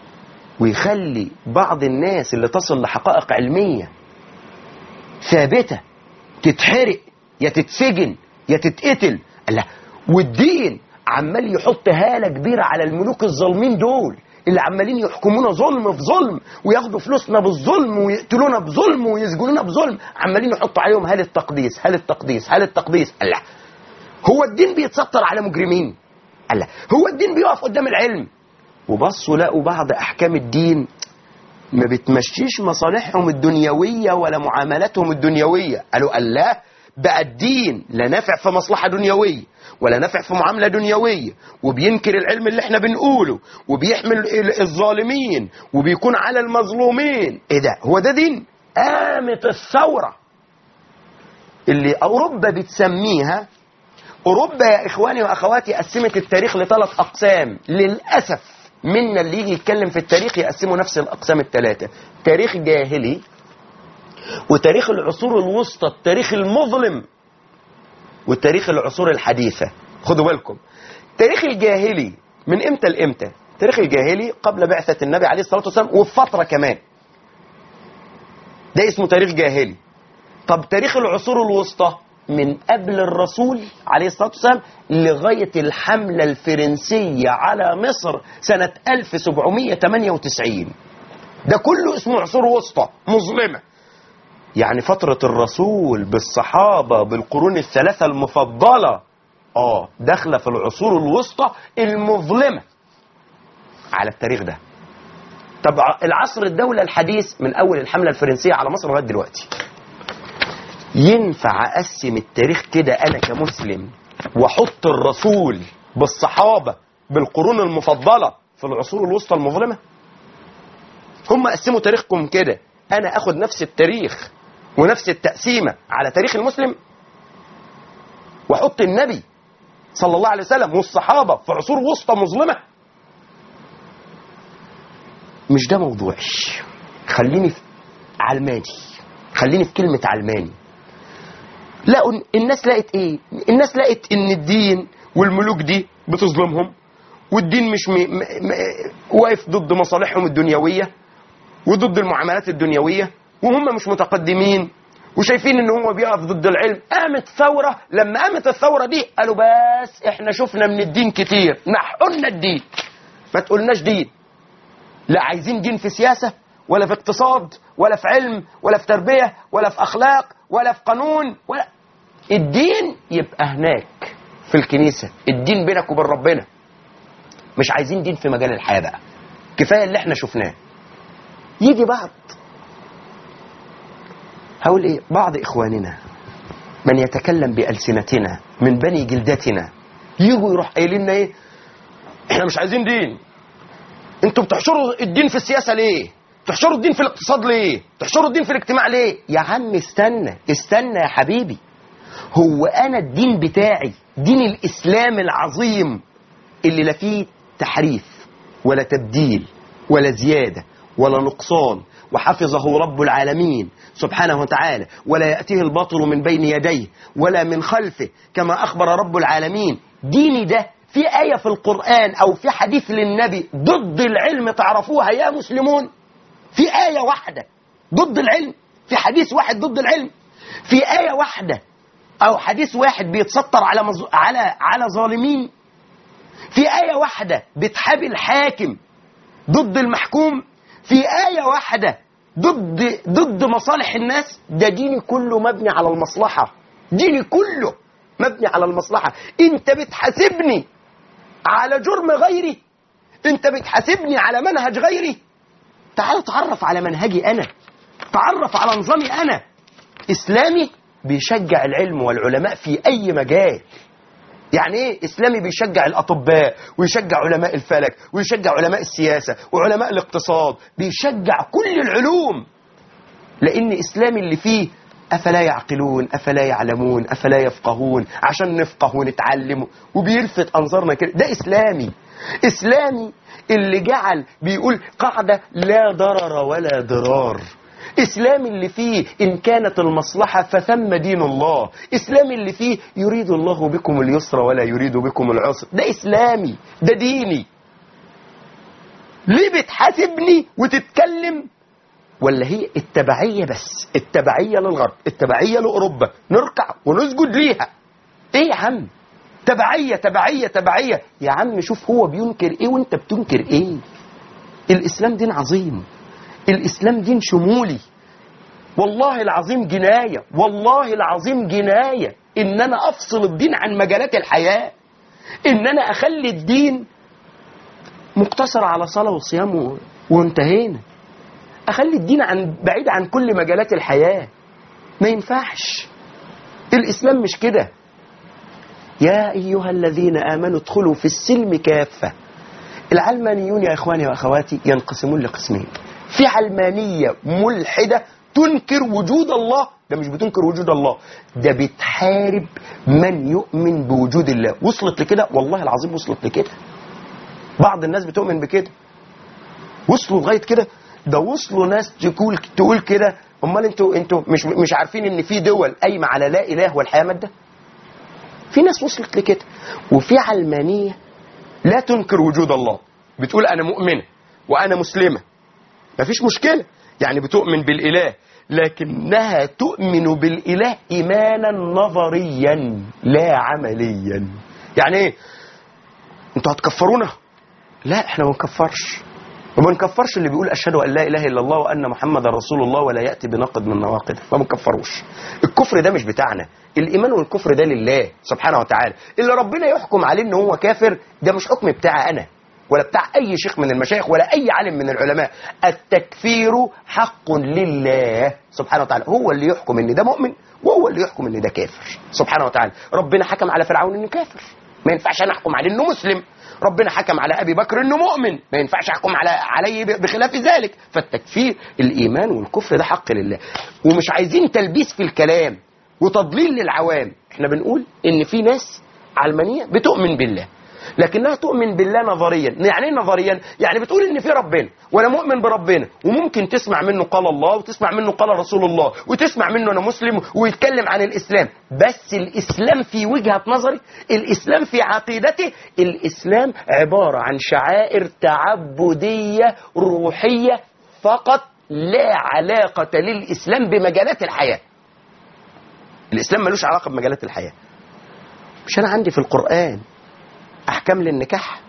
ويخلي بعض الناس اللي تصل لحقائق علمية ثابتة تتحرق يا تتسجن يا تتقتل الله والدين عمال يحط هالة كبيرة على الملوك الظالمين دول اللي عمالين يحكمونا ظلم في ظلم وياخدوا فلوسنا بالظلم ويقتلونا بظلم ويسجنونا بظلم عمالين يحطوا عليهم هالة تقديس هالة تقديس هالة تقديس الله هو الدين بيتستر على مجرمين الله هو الدين بيقف قدام العلم وبصوا لقوا بعض احكام الدين ما بتمشيش مصالحهم الدنيوية ولا معاملاتهم الدنيوية قالوا الله بقى الدين لا نافع في مصلحة دنيوية ولا نافع في معاملة دنيوية وبينكر العلم اللي احنا بنقوله وبيحمل ال- الظالمين وبيكون على المظلومين ايه ده هو ده دين قامت الثورة اللي أوروبا بتسميها أوروبا يا إخواني وأخواتي قسمت التاريخ لثلاث أقسام للأسف منا اللي يجي يتكلم في التاريخ يقسموا نفس الأقسام الثلاثة تاريخ جاهلي وتاريخ العصور الوسطى التاريخ المظلم وتاريخ العصور الحديثة خدوا بالكم تاريخ الجاهلي من امتى لامتى تاريخ الجاهلي قبل بعثة النبي عليه الصلاة والسلام وفي فترة كمان ده اسمه تاريخ جاهلي طب تاريخ العصور الوسطى من قبل الرسول عليه الصلاة والسلام لغاية الحملة الفرنسية على مصر سنة 1798 ده كله اسمه عصور وسطى مظلمة يعني فترة الرسول بالصحابة بالقرون الثلاثة المفضلة اه داخلة في العصور الوسطى المظلمة على التاريخ ده طب ع- العصر الدولة الحديث من أول الحملة الفرنسية على مصر لغاية دلوقتي ينفع أقسم التاريخ كده أنا كمسلم وأحط الرسول بالصحابة بالقرون المفضلة في العصور الوسطى المظلمة هم قسموا تاريخكم كده أنا أخد نفس التاريخ ونفس التقسيمة على تاريخ المسلم وأحط النبي صلى الله عليه وسلم والصحابة في عصور وسطى مظلمة مش ده موضوعي خليني في علماني خليني في كلمة علماني لقوا إن- الناس لقت ايه الناس لقت ان الدين والملوك دي بتظلمهم والدين مش م... م... م... واقف ضد مصالحهم الدنيوية وضد المعاملات الدنيوية وهم مش متقدمين وشايفين ان هو بيقف ضد العلم قامت ثورة لما قامت الثورة دي قالوا بس احنا شفنا من الدين كتير نحقنا الدين ما تقولناش دين لا عايزين دين في سياسة ولا في اقتصاد ولا في علم ولا في تربية ولا في أخلاق ولا في قانون ولا الدين يبقى هناك في الكنيسة الدين بينك وبين ربنا مش عايزين دين في مجال الحياة بقى كفاية اللي احنا شفناه يجي بعض هقول ايه بعض اخواننا من يتكلم بألسنتنا من بني جلدتنا يجوا يروح قايلين لنا ايه احنا مش عايزين دين انتوا بتحشروا الدين في السياسه ليه تحشروا الدين في الاقتصاد ليه تحشروا الدين في الاجتماع ليه يا عم استنى استنى يا حبيبي هو انا الدين بتاعي دين الاسلام العظيم اللي لا فيه تحريف ولا تبديل ولا زياده ولا نقصان وحفظه رب العالمين سبحانه وتعالى ولا يأتيه الباطل من بين يديه ولا من خلفه كما أخبر رب العالمين ديني ده في آية في القرآن أو في حديث للنبي ضد العلم تعرفوها يا مسلمون في آية واحدة ضد العلم في حديث واحد ضد العلم في آية واحدة أو حديث واحد بيتسطر على مز... على على ظالمين في آية واحدة بتحابي الحاكم ضد المحكوم في آية واحدة ضد ضد مصالح الناس ده ديني كله مبني على المصلحة ديني كله مبني على المصلحة انت بتحاسبني على جرم غيري انت بتحاسبني على منهج غيري تعال تعرف على منهجي انا تعرف على نظامي انا اسلامي بيشجع العلم والعلماء في اي مجال يعني ايه اسلامي بيشجع الاطباء ويشجع علماء الفلك ويشجع علماء السياسه وعلماء الاقتصاد بيشجع كل العلوم لان اسلامي اللي فيه افلا يعقلون افلا يعلمون افلا يفقهون عشان نفقه ونتعلم وبيلفت انظارنا كده ده اسلامي اسلامي اللي جعل بيقول قاعده لا ضرر ولا ضرار إسلامي اللي فيه إن كانت المصلحة فثم دين الله إسلامي اللي فيه يريد الله بكم اليسر ولا يريد بكم العسر ده إسلامي ده ديني ليه بتحاسبني وتتكلم ولا هي التبعية بس التبعية للغرب التبعية لأوروبا نركع ونسجد ليها ايه يا عم تبعية تبعية تبعية يا عم شوف هو بينكر ايه وانت بتنكر ايه الاسلام دين عظيم الإسلام دين شمولي والله العظيم جناية والله العظيم جناية إن أنا أفصل الدين عن مجالات الحياة إن أنا أخلي الدين مقتصر على صلاة وصيام و- وانتهينا أخلي الدين عن بعيد عن كل مجالات الحياة ما ينفعش الإسلام مش كده يا أيها الذين آمنوا ادخلوا في السلم كافة العلمانيون يا إخواني وأخواتي ينقسمون لقسمين في علمانية ملحدة تنكر وجود الله ده مش بتنكر وجود الله ده بتحارب من يؤمن بوجود الله وصلت لكده والله العظيم وصلت لكده بعض الناس بتؤمن بكده وصلوا لغايه كده ده وصلوا ناس تقول تقول كده امال انتوا انتوا مش مش عارفين ان في دول قايمه على لا اله والحياه ماده في ناس وصلت لكده وفي علمانيه لا تنكر وجود الله بتقول انا مؤمنه وانا مسلمه مفيش مشكله يعني بتؤمن بالاله لكنها تؤمن بالاله ايمانا نظريا لا عمليا يعني ايه انتوا هتكفرونا لا احنا ما بنكفرش ما بنكفرش اللي بيقول اشهد ان لا اله الا الله وان محمدا رسول الله ولا ياتي بنقد من نواقضه ما بنكفروش الكفر ده مش بتاعنا الايمان والكفر ده لله سبحانه وتعالى اللي ربنا يحكم عليه ان هو كافر ده مش حكم بتاعي انا ولا بتاع اي شيخ من المشايخ ولا اي عالم من العلماء التكفير حق لله سبحانه وتعالى هو اللي يحكم ان ده مؤمن وهو اللي يحكم ان ده كافر سبحانه وتعالى ربنا حكم على فرعون انه كافر ما ينفعش انا احكم عليه انه مسلم ربنا حكم على ابي بكر انه مؤمن ما ينفعش احكم على عليه بخلاف ذلك فالتكفير الايمان والكفر ده حق لله ومش عايزين تلبيس في الكلام وتضليل للعوام احنا بنقول ان في ناس علمانيه بتؤمن بالله لكنها تؤمن بالله نظريا يعني ايه نظريا يعني بتقول ان في ربنا وانا مؤمن بربنا وممكن تسمع منه قال الله وتسمع منه قال رسول الله وتسمع منه انا مسلم ويتكلم عن الاسلام بس الاسلام في وجهه نظري الاسلام في عقيدته الاسلام عباره عن شعائر تعبديه روحيه فقط لا علاقه للاسلام بمجالات الحياه الاسلام ملوش علاقه بمجالات الحياه مش انا عندي في القران احكام للنكاح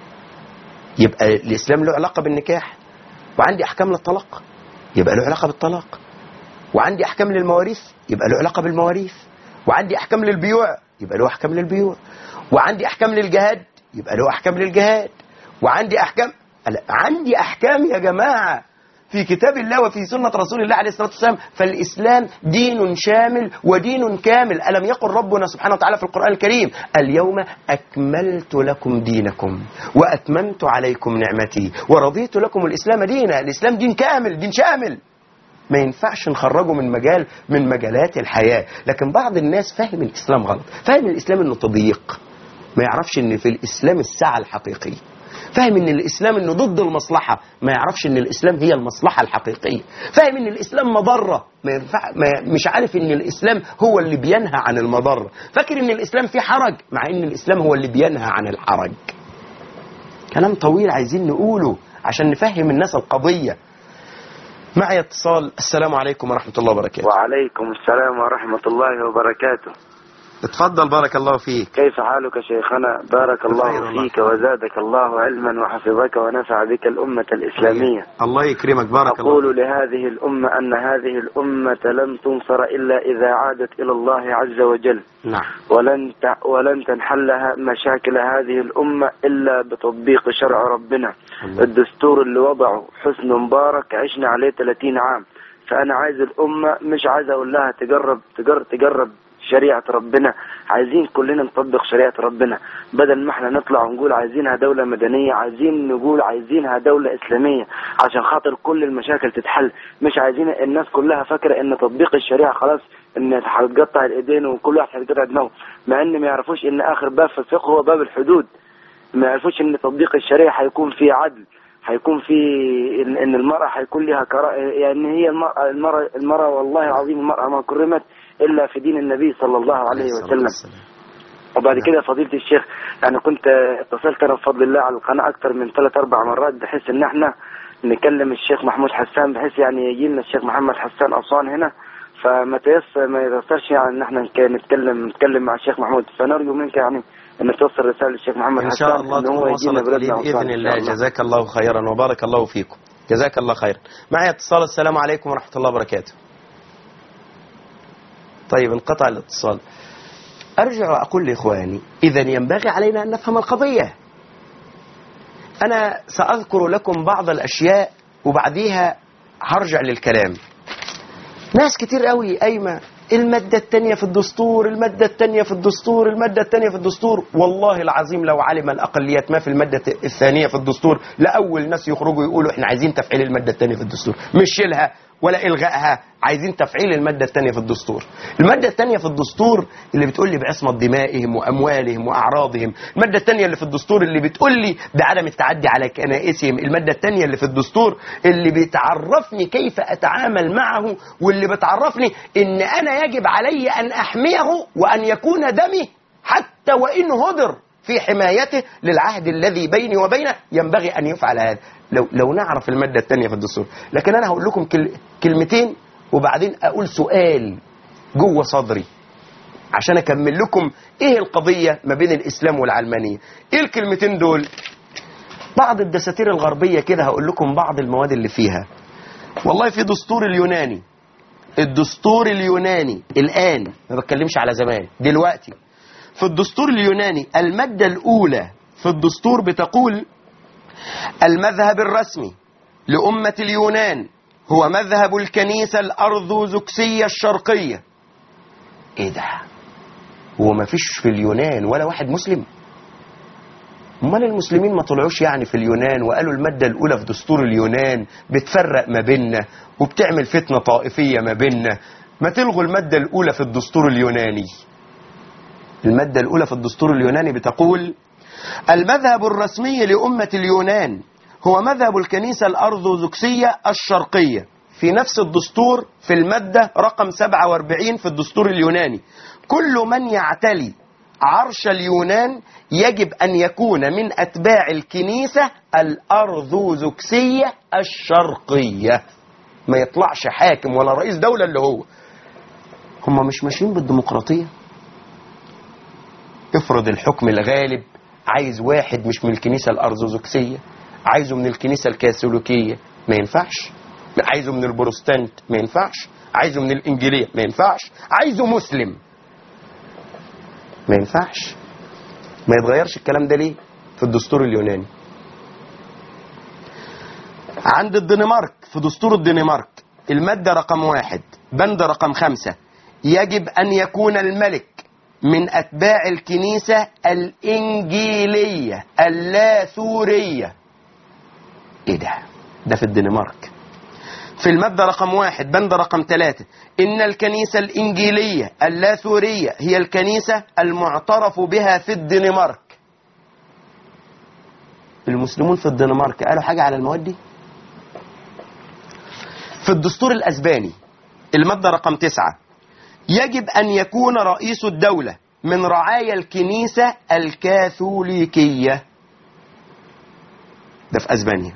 يبقى الاسلام له علاقه بالنكاح وعندي احكام للطلاق يبقى له علاقه بالطلاق وعندي احكام للمواريث يبقى له علاقه بالمواريث وعندي احكام للبيوع يبقى له احكام للبيوع وعندي احكام للجهاد يبقى له احكام للجهاد وعندي احكام لا، عندي احكام يا جماعه في كتاب الله وفي سنة رسول الله عليه الصلاة والسلام فالإسلام دين شامل ودين كامل ألم يقل ربنا سبحانه وتعالى في القرآن الكريم اليوم أكملت لكم دينكم وأتممت عليكم نعمتي ورضيت لكم الإسلام دينا الإسلام دين كامل دين شامل ما ينفعش نخرجه من مجال من مجالات الحياة لكن بعض الناس فاهم الإسلام غلط فاهم الإسلام إنه تضييق ما يعرفش إن في الإسلام السعة الحقيقية فاهم ان الاسلام انه ضد المصلحه ما يعرفش ان الاسلام هي المصلحه الحقيقيه فاهم ان الاسلام مضره ما ينفع ما مش عارف ان الاسلام هو اللي بينهى عن المضره فاكر ان الاسلام فيه حرج مع ان الاسلام هو اللي بينهى عن الحرج كلام طويل عايزين نقوله عشان نفهم الناس القضيه معي اتصال السلام عليكم ورحمه الله وبركاته وعليكم السلام ورحمة الله وبركاته اتفضل بارك الله فيك كيف حالك شيخنا بارك بخير الله والله. فيك وزادك الله علما وحفظك ونفع بك الأمة الإسلامية الله يكرمك بارك الله أقول لهذه الأمة أن هذه الأمة لن تنصر إلا إذا عادت إلى الله عز وجل نعم ولن ت- ولن تنحل ه- مشاكل هذه الأمة إلا بتطبيق شرع ربنا الله. الدستور اللي وضعه حسن مبارك عشنا عليه 30 عام فأنا عايز الأمة مش عايز أقول لها تجرب تجرب تجرب شريعة ربنا عايزين كلنا نطبق شريعة ربنا بدل ما احنا نطلع ونقول عايزينها دولة مدنية عايزين نقول عايزينها دولة إسلامية عشان خاطر كل المشاكل تتحل مش عايزين الناس كلها فاكرة ان تطبيق الشريعة خلاص ان هتقطع الايدين وكل واحد هيقطع دماغه مع ان ما يعرفوش ان اخر باب في الفقه هو باب الحدود ما يعرفوش ان تطبيق الشريعة هيكون فيه عدل هيكون في ان إن المرأة هيكون لها كرا... يعني هي المرأة المرأة, المرأة والله العظيم المرأة ما كرمت الا في دين النبي صلى الله عليه وسلم وبعد نعم. كده فضيلة الشيخ انا كنت اتصلت انا بفضل الله على القناة اكتر من ثلاث اربع مرات بحيث ان احنا نكلم الشيخ محمود حسان بحيث يعني يجي لنا الشيخ محمد حسان اسوان هنا فما تيسر ما يتيسرش يعني ان احنا نك- نتكلم نتكلم مع الشيخ محمود فنرجو منك يعني ان توصل رسالة للشيخ محمد إن حسان شاء الله ان هو تكون يجينا وصلت إليه بلدنا أسوان بإذن إن شاء الله جزاك الله خيرا وبارك الله فيكم جزاك الله خيرا معي اتصال السلام عليكم ورحمة الله وبركاته طيب انقطع الاتصال أرجع وأقول لإخواني إذا ينبغي علينا أن نفهم القضية أنا سأذكر لكم بعض الأشياء وبعديها هرجع للكلام ناس كتير قوي قايمة المادة التانية في الدستور المادة التانية في الدستور المادة التانية في الدستور والله العظيم لو علم الأقليات ما في المادة الثانية في الدستور لأول ناس يخرجوا يقولوا احنا عايزين تفعيل المادة التانية في الدستور مش شيلها ولا إلغائها عايزين تفعيل المادة التانية في الدستور المادة التانية في الدستور اللي بتقول لي بعصمة دمائهم وأموالهم وأعراضهم المادة التانية اللي في الدستور اللي بتقول لي بعدم التعدي على كنائسهم المادة التانية اللي في الدستور اللي بتعرفني كيف أتعامل معه واللي بتعرفني إن أنا يجب علي أن أحميه وأن يكون دمي حتى وإن هدر في حمايته للعهد الذي بيني وبينه ينبغي أن يفعل هذا لو, لو نعرف المادة الثانية في الدستور لكن أنا هقول لكم كل كلمتين وبعدين أقول سؤال جوه صدري عشان أكمل لكم إيه القضية ما بين الإسلام والعلمانية إيه الكلمتين دول بعض الدساتير الغربية كده هقول لكم بعض المواد اللي فيها والله في دستور اليوناني الدستور اليوناني الآن ما بتكلمش على زمان دلوقتي في الدستور اليوناني المادة الأولى في الدستور بتقول المذهب الرسمي لأمة اليونان هو مذهب الكنيسة الأرثوذكسية الشرقية إيه ده؟ هو ما فيش في اليونان ولا واحد مسلم؟ امال المسلمين ما طلعوش يعني في اليونان وقالوا المادة الأولى في دستور اليونان بتفرق ما بيننا وبتعمل فتنة طائفية ما بيننا ما تلغوا المادة الأولى في الدستور اليوناني المادة الأولى في الدستور اليوناني بتقول المذهب الرسمي لأمة اليونان هو مذهب الكنيسة الأرثوذكسية الشرقية في نفس الدستور في المادة رقم 47 في الدستور اليوناني كل من يعتلي عرش اليونان يجب أن يكون من أتباع الكنيسة الأرثوذكسية الشرقية ما يطلعش حاكم ولا رئيس دولة اللي هو هم مش ماشيين بالديمقراطية افرض الحكم الغالب عايز واحد مش من الكنيسة الأرثوذكسية عايزه من الكنيسة الكاثوليكية ما ينفعش عايزه من البروستانت ما ينفعش عايزه من الإنجيلية ما ينفعش عايزه مسلم ما ينفعش ما يتغيرش الكلام ده ليه في الدستور اليوناني عند الدنمارك في دستور الدنمارك المادة رقم واحد بند رقم خمسة يجب أن يكون الملك من أتباع الكنيسة الإنجيلية اللاثورية إيه ده؟ ده في الدنمارك في المادة رقم واحد بند رقم ثلاثة إن الكنيسة الإنجيلية اللاثورية هي الكنيسة المعترف بها في الدنمارك المسلمون في الدنمارك قالوا حاجة على المواد دي في الدستور الأسباني المادة رقم تسعة يجب أن يكون رئيس الدولة من رعايا الكنيسة الكاثوليكية ده في أسبانيا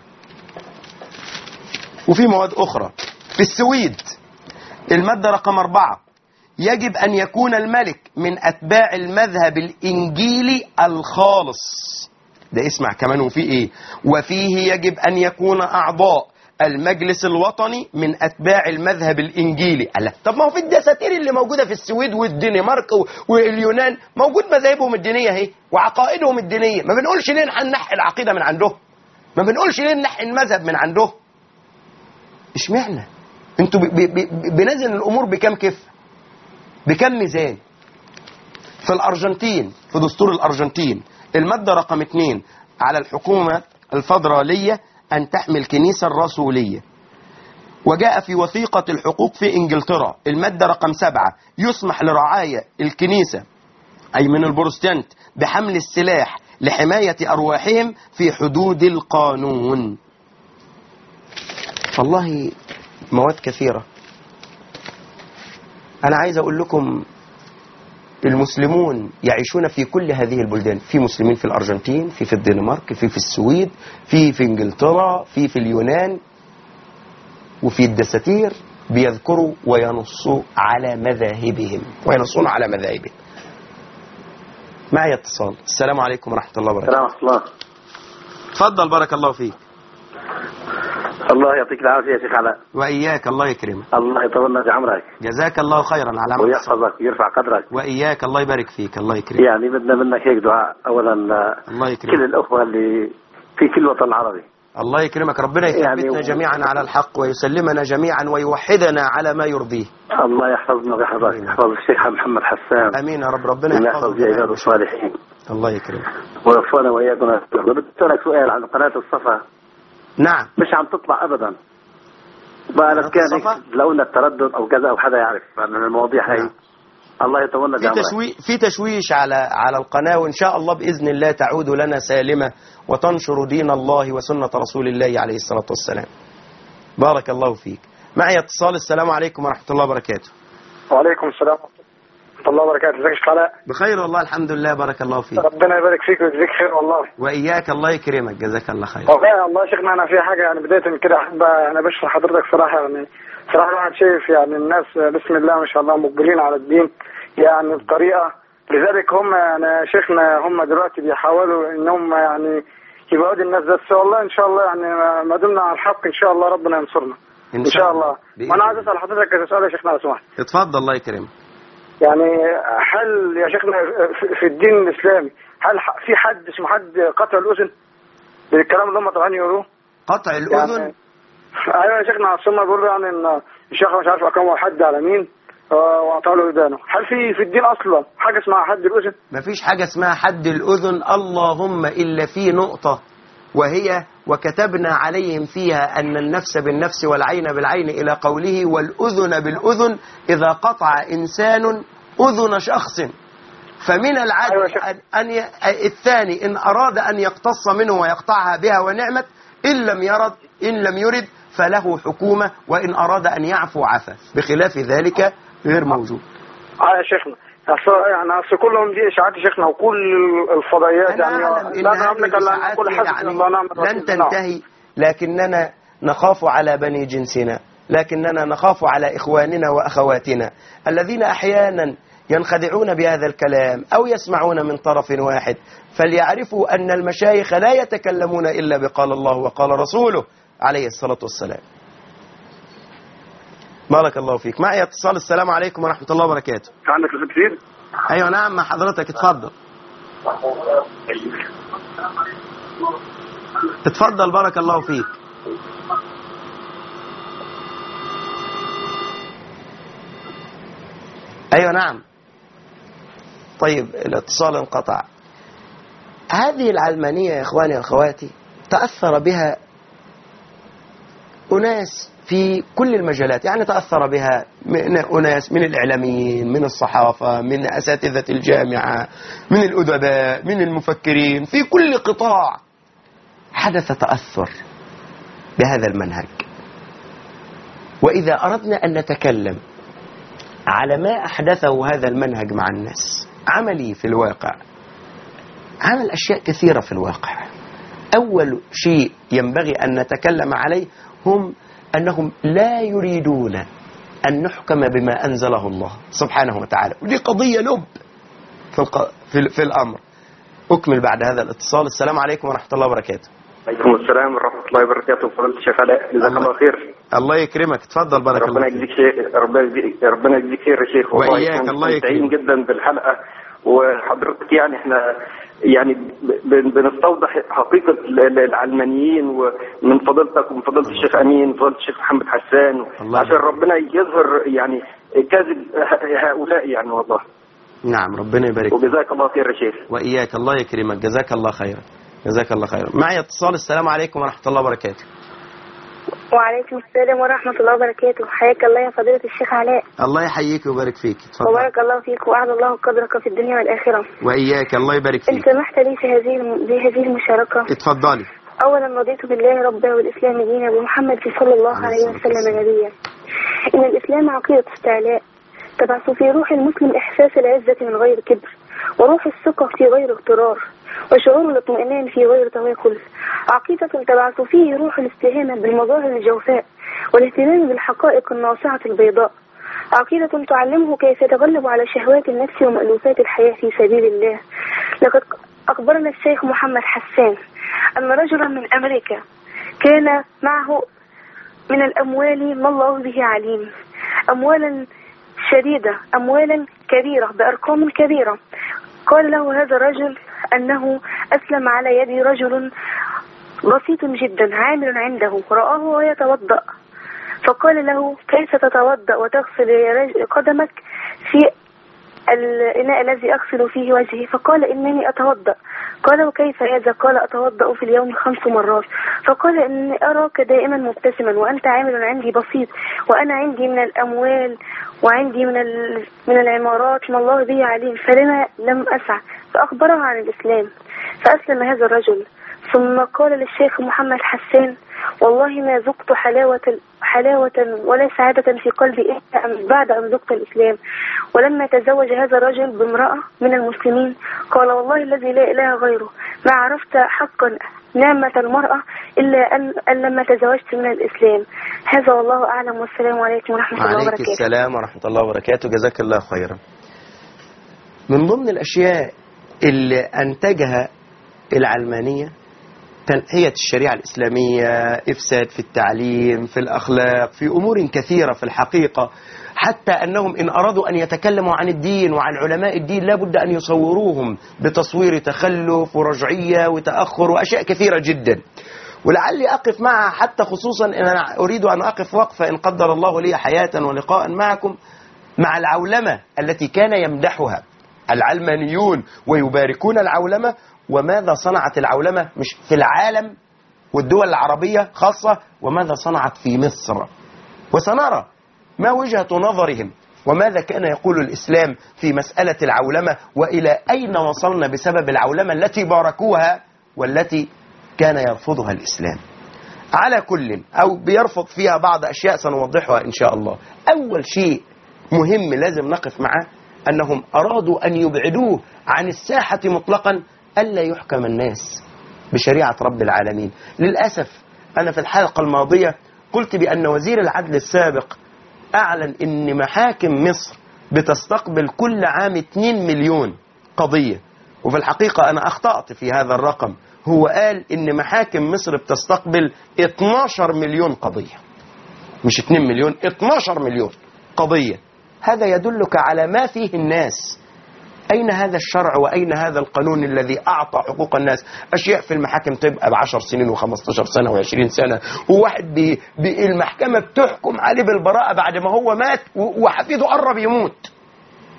وفي مواد أخرى في السويد المادة رقم أربعة يجب أن يكون الملك من أتباع المذهب الإنجيلي الخالص ده اسمع كمان وفي إيه وفيه يجب أن يكون أعضاء المجلس الوطني من أتباع المذهب الإنجيلي الله طب ما هو في الدساتير اللي موجودة في السويد والدنمارك و- واليونان موجود مذاهبهم الدينية اهي وعقائدهم الدينية ما بنقولش ليه نحي العقيدة من عندهم ما بنقولش ليه نحي المذهب من عندهم اشمعنى انتوا ب- ب- ب- بنزل الامور بكم كفه بكم ميزان في الارجنتين في دستور الارجنتين الماده رقم اثنين على الحكومه الفدراليه ان تحمي الكنيسه الرسوليه وجاء في وثيقة الحقوق في إنجلترا المادة رقم سبعة يسمح لرعايا الكنيسة أي من البروتستانت بحمل السلاح لحماية أرواحهم في حدود القانون والله مواد كثيرة أنا عايز أقول لكم المسلمون يعيشون في كل هذه البلدان في مسلمين في الأرجنتين في في الدنمارك في في السويد في في إنجلترا في في اليونان وفي الدساتير بيذكروا وينصوا على مذاهبهم وينصون على مذاهبهم معي اتصال السلام عليكم ورحمة الله وبركاته السلام ورحمة الله تفضل بارك الله فيك الله يعطيك العافية يا شيخ علاء وإياك الله يكرمك الله يطولنا في عمرك جزاك الله خيرا على عمل الصالح. ويحفظك ويرفع قدرك وإياك الله يبارك فيك الله يكرمك يعني بدنا منك هيك دعاء أولا الله كل يكرمك الأخوة اللي في كل الوطن العربي الله يكرمك ربنا يعني يثبتنا و- جميعا على الحق ويسلمنا جميعا ويوحدنا على ما يرضيه الله يحفظنا ويحفظك يحفظ الشيخ محمد حسان امين يا رب ربنا ويحفظ يحفظه عباد جميعاً. الصالحين الله يكرمك ويوفقنا وإياكم بدي أسألك سؤال عن قناة الصفا نعم مش عم تطلع أبدا بقى قناة كان الصفا؟ هيك لو إن التردد أو كذا أو حدا يعرف عن المواضيع هاي نعم. الله يطولنا في بعمرك تشوي في تشويش على على القناه وان شاء الله باذن الله تعود لنا سالمه وتنشر دين الله وسنه رسول الله عليه الصلاه والسلام. بارك الله فيك. معي اتصال السلام عليكم ورحمه الله وبركاته. وعليكم السلام ورحمة الله وبركاته ازيك يا شيخ علاء بخير والله الحمد لله بارك الله فيك. ربنا يبارك فيك ويجزيك خير والله واياك الله يكرمك جزاك الله خير. والله الله يا شيخنا انا في حاجه يعني بدايه من كده احب انا بشكر حضرتك صراحه يعني صراحه الواحد شايف يعني الناس بسم الله ما شاء الله مقبلين على الدين يعني بطريقه لذلك هم يعني يا شيخنا هم دلوقتي بيحاولوا ان هم يعني يبعدوا الناس بس والله ان شاء الله يعني ما دمنا على الحق ان شاء الله ربنا ينصرنا ان شاء الله بإذن وانا عايز الله. اسال حضرتك كذا سؤال يا شيخنا لو سمحت اتفضل الله يكرمك. يعني هل يا شيخنا في- في الدين الاسلامي هل ح- في حد اسمه حد قطع الاذن بالكلام اللي هم طالعين يقولوه قطع يعني الاذن ايوه يا شيخنا اصل هم بيقولوا يعني ان الشيخ مش عارف اقام حد على مين آه، وقطع له ودانه هل في في الدين اصلا حاجه اسمها حد الاذن مفيش حاجة اسمها حد الأذن اللهم إلا في نقطة وهي وكتبنا عليهم فيها أن النفس بالنفس والعين بالعين إلى قوله والأذن بالأذن إذا قطع إنسان أذن شخص فمن أيوة العدل يا شيخ. أن أن ي... الثاني إن أراد أن يقتص منه ويقطعها بها ونعمت إن لم يرد إن لم يرد فله حكومة وإن أراد أن يعفو عفا بخلاف ذلك غير موجود اه يا شيخنا اصل يعني اصل كلهم دي اشاعات يا شيخنا وكل الفضائيات أنا يعني أعلم إن لا هذه نملك الا ان الإشاعات نقول حسبنا يعني الله ونعم لن الوكيل. نعم. تنتهي لكننا نخاف على بني جنسنا لكننا نخاف على إخواننا وأخواتنا الذين أحيانا ينخدعون بهذا الكلام أو يسمعون من طرف واحد فليعرفوا أن المشايخ لا يتكلمون إلا بقال الله وقال رسوله عليه الصلاة والسلام بارك الله فيك معي اتصال السلام عليكم ورحمة الله وبركاته عندك رسالة كثير؟ أيوة نعم مع حضرتك اتفضل اتفضل بارك الله فيك أيوة نعم طيب الاتصال انقطع هذه العلمانية يا إخواني وأخواتي تأثر بها أناس في كل المجالات يعني تأثر بها من أناس من الإعلاميين من الصحافة من أساتذة الجامعة من الأدباء من المفكرين في كل قطاع حدث تأثر بهذا المنهج وإذا أردنا أن نتكلم على ما أحدثه هذا المنهج مع الناس عملي في الواقع عمل أشياء كثيرة في الواقع أول شيء ينبغي أن نتكلم عليه هم أنهم لا يريدون أن نحكم بما أنزله الله سبحانه وتعالى ودي قضية لب في, الق... في, في الأمر أكمل بعد هذا الاتصال السلام عليكم ورحمة الله وبركاته عليكم السلام ورحمة الله وبركاته فضيلة الشيخ علاء جزاك الله- الله خير الله يكرمك تفضل بارك الله ربنا فيك يجزيك شيخ ربنا يجزيك ربنا يجزيك خير يا شيخ والله وإياك، إحنا الله مستمتعين يكرمك. جدا بالحلقة وحضرتك يعني احنا يعني ب- بنستوضح حقيقة ال- ال- العلمانيين ومن فضيلتك ومن فضيلة الشيخ أمين وفضيلة الشيخ محمد حسان الله عشان ربنا يظهر يعني كذب هؤلاء يعني والله نعم ربنا يبارك فيك. وجزاك الله خير يا شيخ وإياك الله يكرمك جزاك الله خيرا جزاك الله خيرا معي اتصال السلام عليكم ورحمة الله وبركاته وعليكم السلام ورحمة الله وبركاته حياك الله يا فضيلة الشيخ علاء الله يحييك ويبارك فيك تفضل وبارك الله فيك وأعلى الله قدرك في الدنيا والآخرة وإياك الله يبارك إن فيك سمحت لي في هذه الم- بهذه المشاركة اتفضلي أولا رضيت بالله ربا والإسلام دينا ومحمد صلى الله عليه عليه الصلاة وسلم نبيا إن الإسلام عقيدة استعلاء تبعث في روح المسلم إحساس العزة من غير كبر وروح الثقة في غير اغترار وشعور الاطمئنان في غير تواكل عقيدة تبعث فيه روح الاستهانة بالمظاهر الجوفاء والاهتمام بالحقائق الناصعة البيضاء عقيدة تعلمه كيف يتغلب على شهوات النفس ومألوفات الحياة في سبيل الله لقد أخبرنا الشيخ محمد حسان أن رجلا من أمريكا كان معه من الأموال ما الله به عليم أموالا شديدة أموالا كبيرة بأرقام كبيرة قال له هذا الرجل أنه أسلم على يد رجل بسيط جدا عامل عنده رآه وهو يتوضأ فقال له كيف تتوضأ وتغسل رج- قدمك في الإناء الذي أغسل فيه وجهي فقال إنني أتوضأ قال وكيف هذا قال أتوضأ في اليوم خمس مرات فقال إني أراك دائما مبتسما وأنت عامل عندي بسيط وأنا عندي من الأموال وعندي من ال- من العمارات ما الله به عليم فلما لم أسع فأخبره عن الإسلام فأسلم هذا الرجل ثم قال للشيخ محمد حسان والله ما ذقت حلاوة حلاوة ولا سعادة في قلبي إلا أن- بعد أن ذقت الإسلام ولما تزوج هذا الرجل بامرأة من المسلمين قال والله الذي لا إله غيره ما عرفت حقا نعمة المرأة إلا أن, أن لما تزوجت من الإسلام هذا والله أعلم والسلام عليكم ورحمة الله وعليك وبركاته السلام ورحمة الله وبركاته جزاك الله خيرا من ضمن الأشياء اللي أنتجها العلمانية تنحية الشريعة الإسلامية إفساد في التعليم في الأخلاق في أمور كثيرة في الحقيقة حتى أنهم إن أرادوا أن يتكلموا عن الدين وعن علماء الدين لابد أن يصوروهم بتصوير تخلف ورجعية وتأخر وأشياء كثيرة جدا ولعلي أقف معها حتى خصوصا إن أنا أريد أن أقف وقفة إن قدر الله لي حياة ولقاء معكم مع العولمة التي كان يمدحها العلمانيون ويباركون العولمة وماذا صنعت العولمة مش في العالم والدول العربية خاصة وماذا صنعت في مصر وسنرى ما وجهة نظرهم وماذا كان يقول الإسلام في مسألة العولمة وإلى أين وصلنا بسبب العولمة التي باركوها والتي كان يرفضها الإسلام على كل أو بيرفض فيها بعض أشياء سنوضحها إن شاء الله أول شيء مهم لازم نقف معه أنهم أرادوا أن يبعدوه عن الساحة مطلقا ألا يحكم الناس بشريعة رب العالمين للأسف أنا في الحلقة الماضية قلت بأن وزير العدل السابق أعلن أن محاكم مصر بتستقبل كل عام 2 مليون قضية وفي الحقيقة أنا أخطأت في هذا الرقم هو قال أن محاكم مصر بتستقبل 12 مليون قضية مش 2 مليون 12 مليون قضية هذا يدلك على ما فيه الناس أين هذا الشرع وأين هذا القانون الذي أعطى حقوق الناس أشياء في المحاكم تبقى بعشر سنين و15 سنة و20 سنة وواحد بي بي المحكمة بتحكم عليه بالبراءة بعد ما هو مات و- وحفيده قرب يموت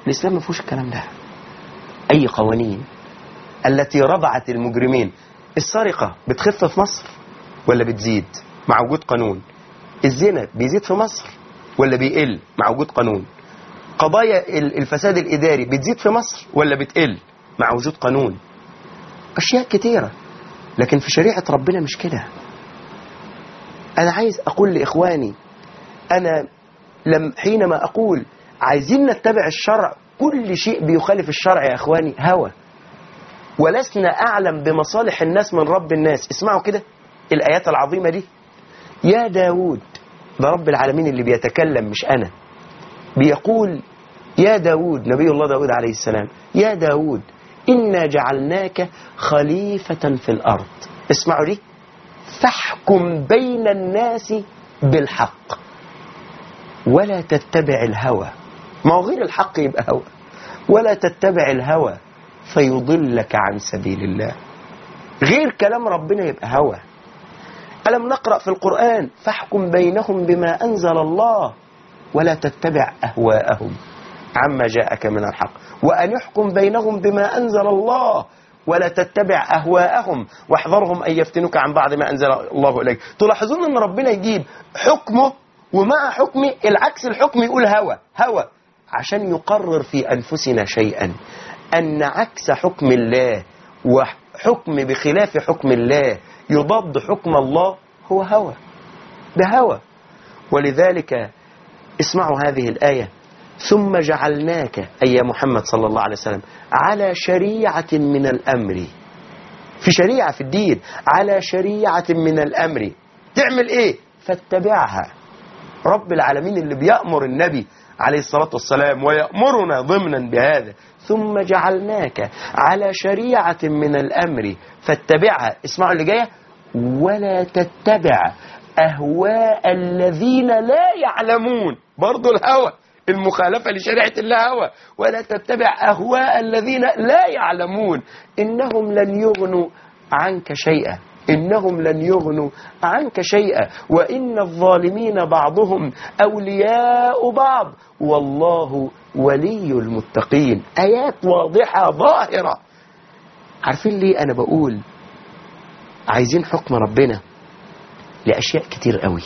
الإسلام ما فيهوش الكلام ده أي قوانين التي رضعت المجرمين السرقة بتخف في مصر ولا بتزيد مع وجود قانون الزنا بيزيد في مصر ولا بيقل مع وجود قانون قضايا ال- الفساد الإداري بتزيد في مصر ولا بتقل مع وجود قانون أشياء كتيرة لكن في شريعة ربنا مش كده أنا عايز أقول لإخواني أنا لم حينما أقول عايزين نتبع الشرع كل شيء بيخالف الشرع يا إخواني هوى ولسنا أعلم بمصالح الناس من رب الناس اسمعوا كده الآيات العظيمة دي يا داود ده رب العالمين اللي بيتكلم مش أنا بيقول يا داود نبي الله داود عليه السلام يا داود إنا جعلناك خليفة في الأرض اسمعوا دي فاحكم بين الناس بالحق ولا تتبع الهوى ما هو غير الحق يبقى هوى ولا تتبع الهوى فيضلك عن سبيل الله غير كلام ربنا يبقى هوى ألم نقرأ في القرآن فاحكم بينهم بما أنزل الله ولا تتبع أهواءهم عما جاءك من الحق وأن يحكم بينهم بما أنزل الله ولا تتبع أهواءهم واحذرهم أن يفتنوك عن بعض ما أنزل الله إليك تلاحظون أن ربنا يجيب حكمه ومع حكمه العكس الحكم يقول هوى هوى عشان يقرر في أنفسنا شيئا أن عكس حكم الله وحكم بخلاف حكم الله يضاد حكم الله هو هوى ده هوى ولذلك اسمعوا هذه الآية ثم جعلناك أي يا محمد صلى الله عليه وسلم على شريعة من الأمر في شريعة في الدين على شريعة من الأمر تعمل إيه فاتبعها رب العالمين اللي بيأمر النبي عليه الصلاة والسلام ويأمرنا ضمنا بهذا ثم جعلناك على شريعة من الأمر فاتبعها اسمعوا اللي جاية ولا تتبع أهواء الذين لا يعلمون برضو الهوى المخالفة لشريعة الله هوى ولا تتبع أهواء الذين لا يعلمون إنهم لن يغنوا عنك شيئا إنهم لن يغنوا عنك شيئا وإن الظالمين بعضهم أولياء بعض والله ولي المتقين آيات واضحة ظاهرة عارفين ليه أنا بقول عايزين حكم ربنا لأشياء كتير قوي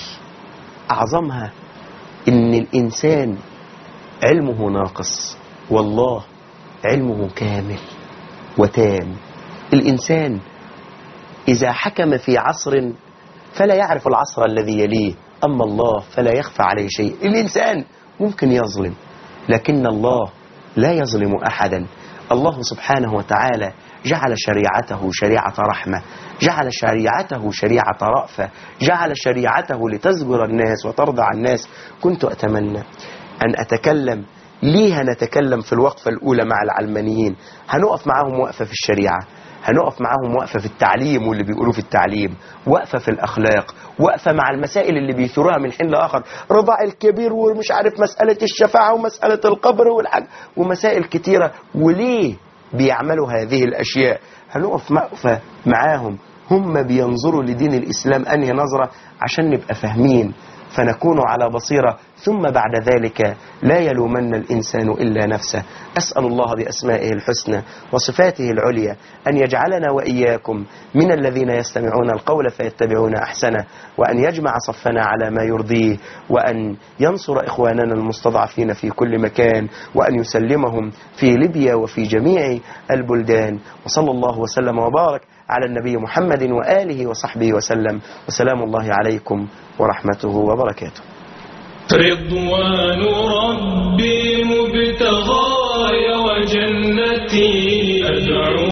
أعظمها إن الإنسان علمه ناقص والله علمه كامل وتام الإنسان إذا حكم في عصر فلا يعرف العصر الذي يليه أما الله فلا يخفى عليه شيء الإنسان ممكن يظلم لكن الله لا يظلم أحدا الله سبحانه وتعالى جعل شريعته شريعة رحمة جعل شريعته شريعة رأفة جعل شريعته لتزجر الناس وترضع الناس كنت أتمنى أن أتكلم ليه هنتكلم في الوقفة الأولى مع العلمانيين هنقف معاهم وقفة في الشريعة هنقف معاهم وقفة في التعليم واللي بيقولوه في التعليم وقفة في الأخلاق وقفة مع المسائل اللي بيثيروها من حين لآخر رضاع الكبير ومش عارف مسألة الشفاعة ومسألة القبر والحج ومسائل كتيرة وليه بيعملوا هذه الأشياء هنقف وقفة معاهم هم بينظروا لدين الإسلام أنهي نظرة عشان نبقى فاهمين فنكون على بصيرة ثم بعد ذلك لا يلومن الإنسان إلا نفسه أسأل الله بأسمائه الحسنى وصفاته العليا أن يجعلنا وإياكم من الذين يستمعون القول فيتبعون أحسنه وأن يجمع صفنا على ما يرضيه وأن ينصر إخواننا المستضعفين في كل مكان وأن يسلمهم في ليبيا وفي جميع البلدان وصلى الله وسلم وبارك على النبي محمد وآله وصحبه وسلم وسلام الله عليكم ورحمته وبركاته رضوان ربي مبتغاي وجنتي أدعو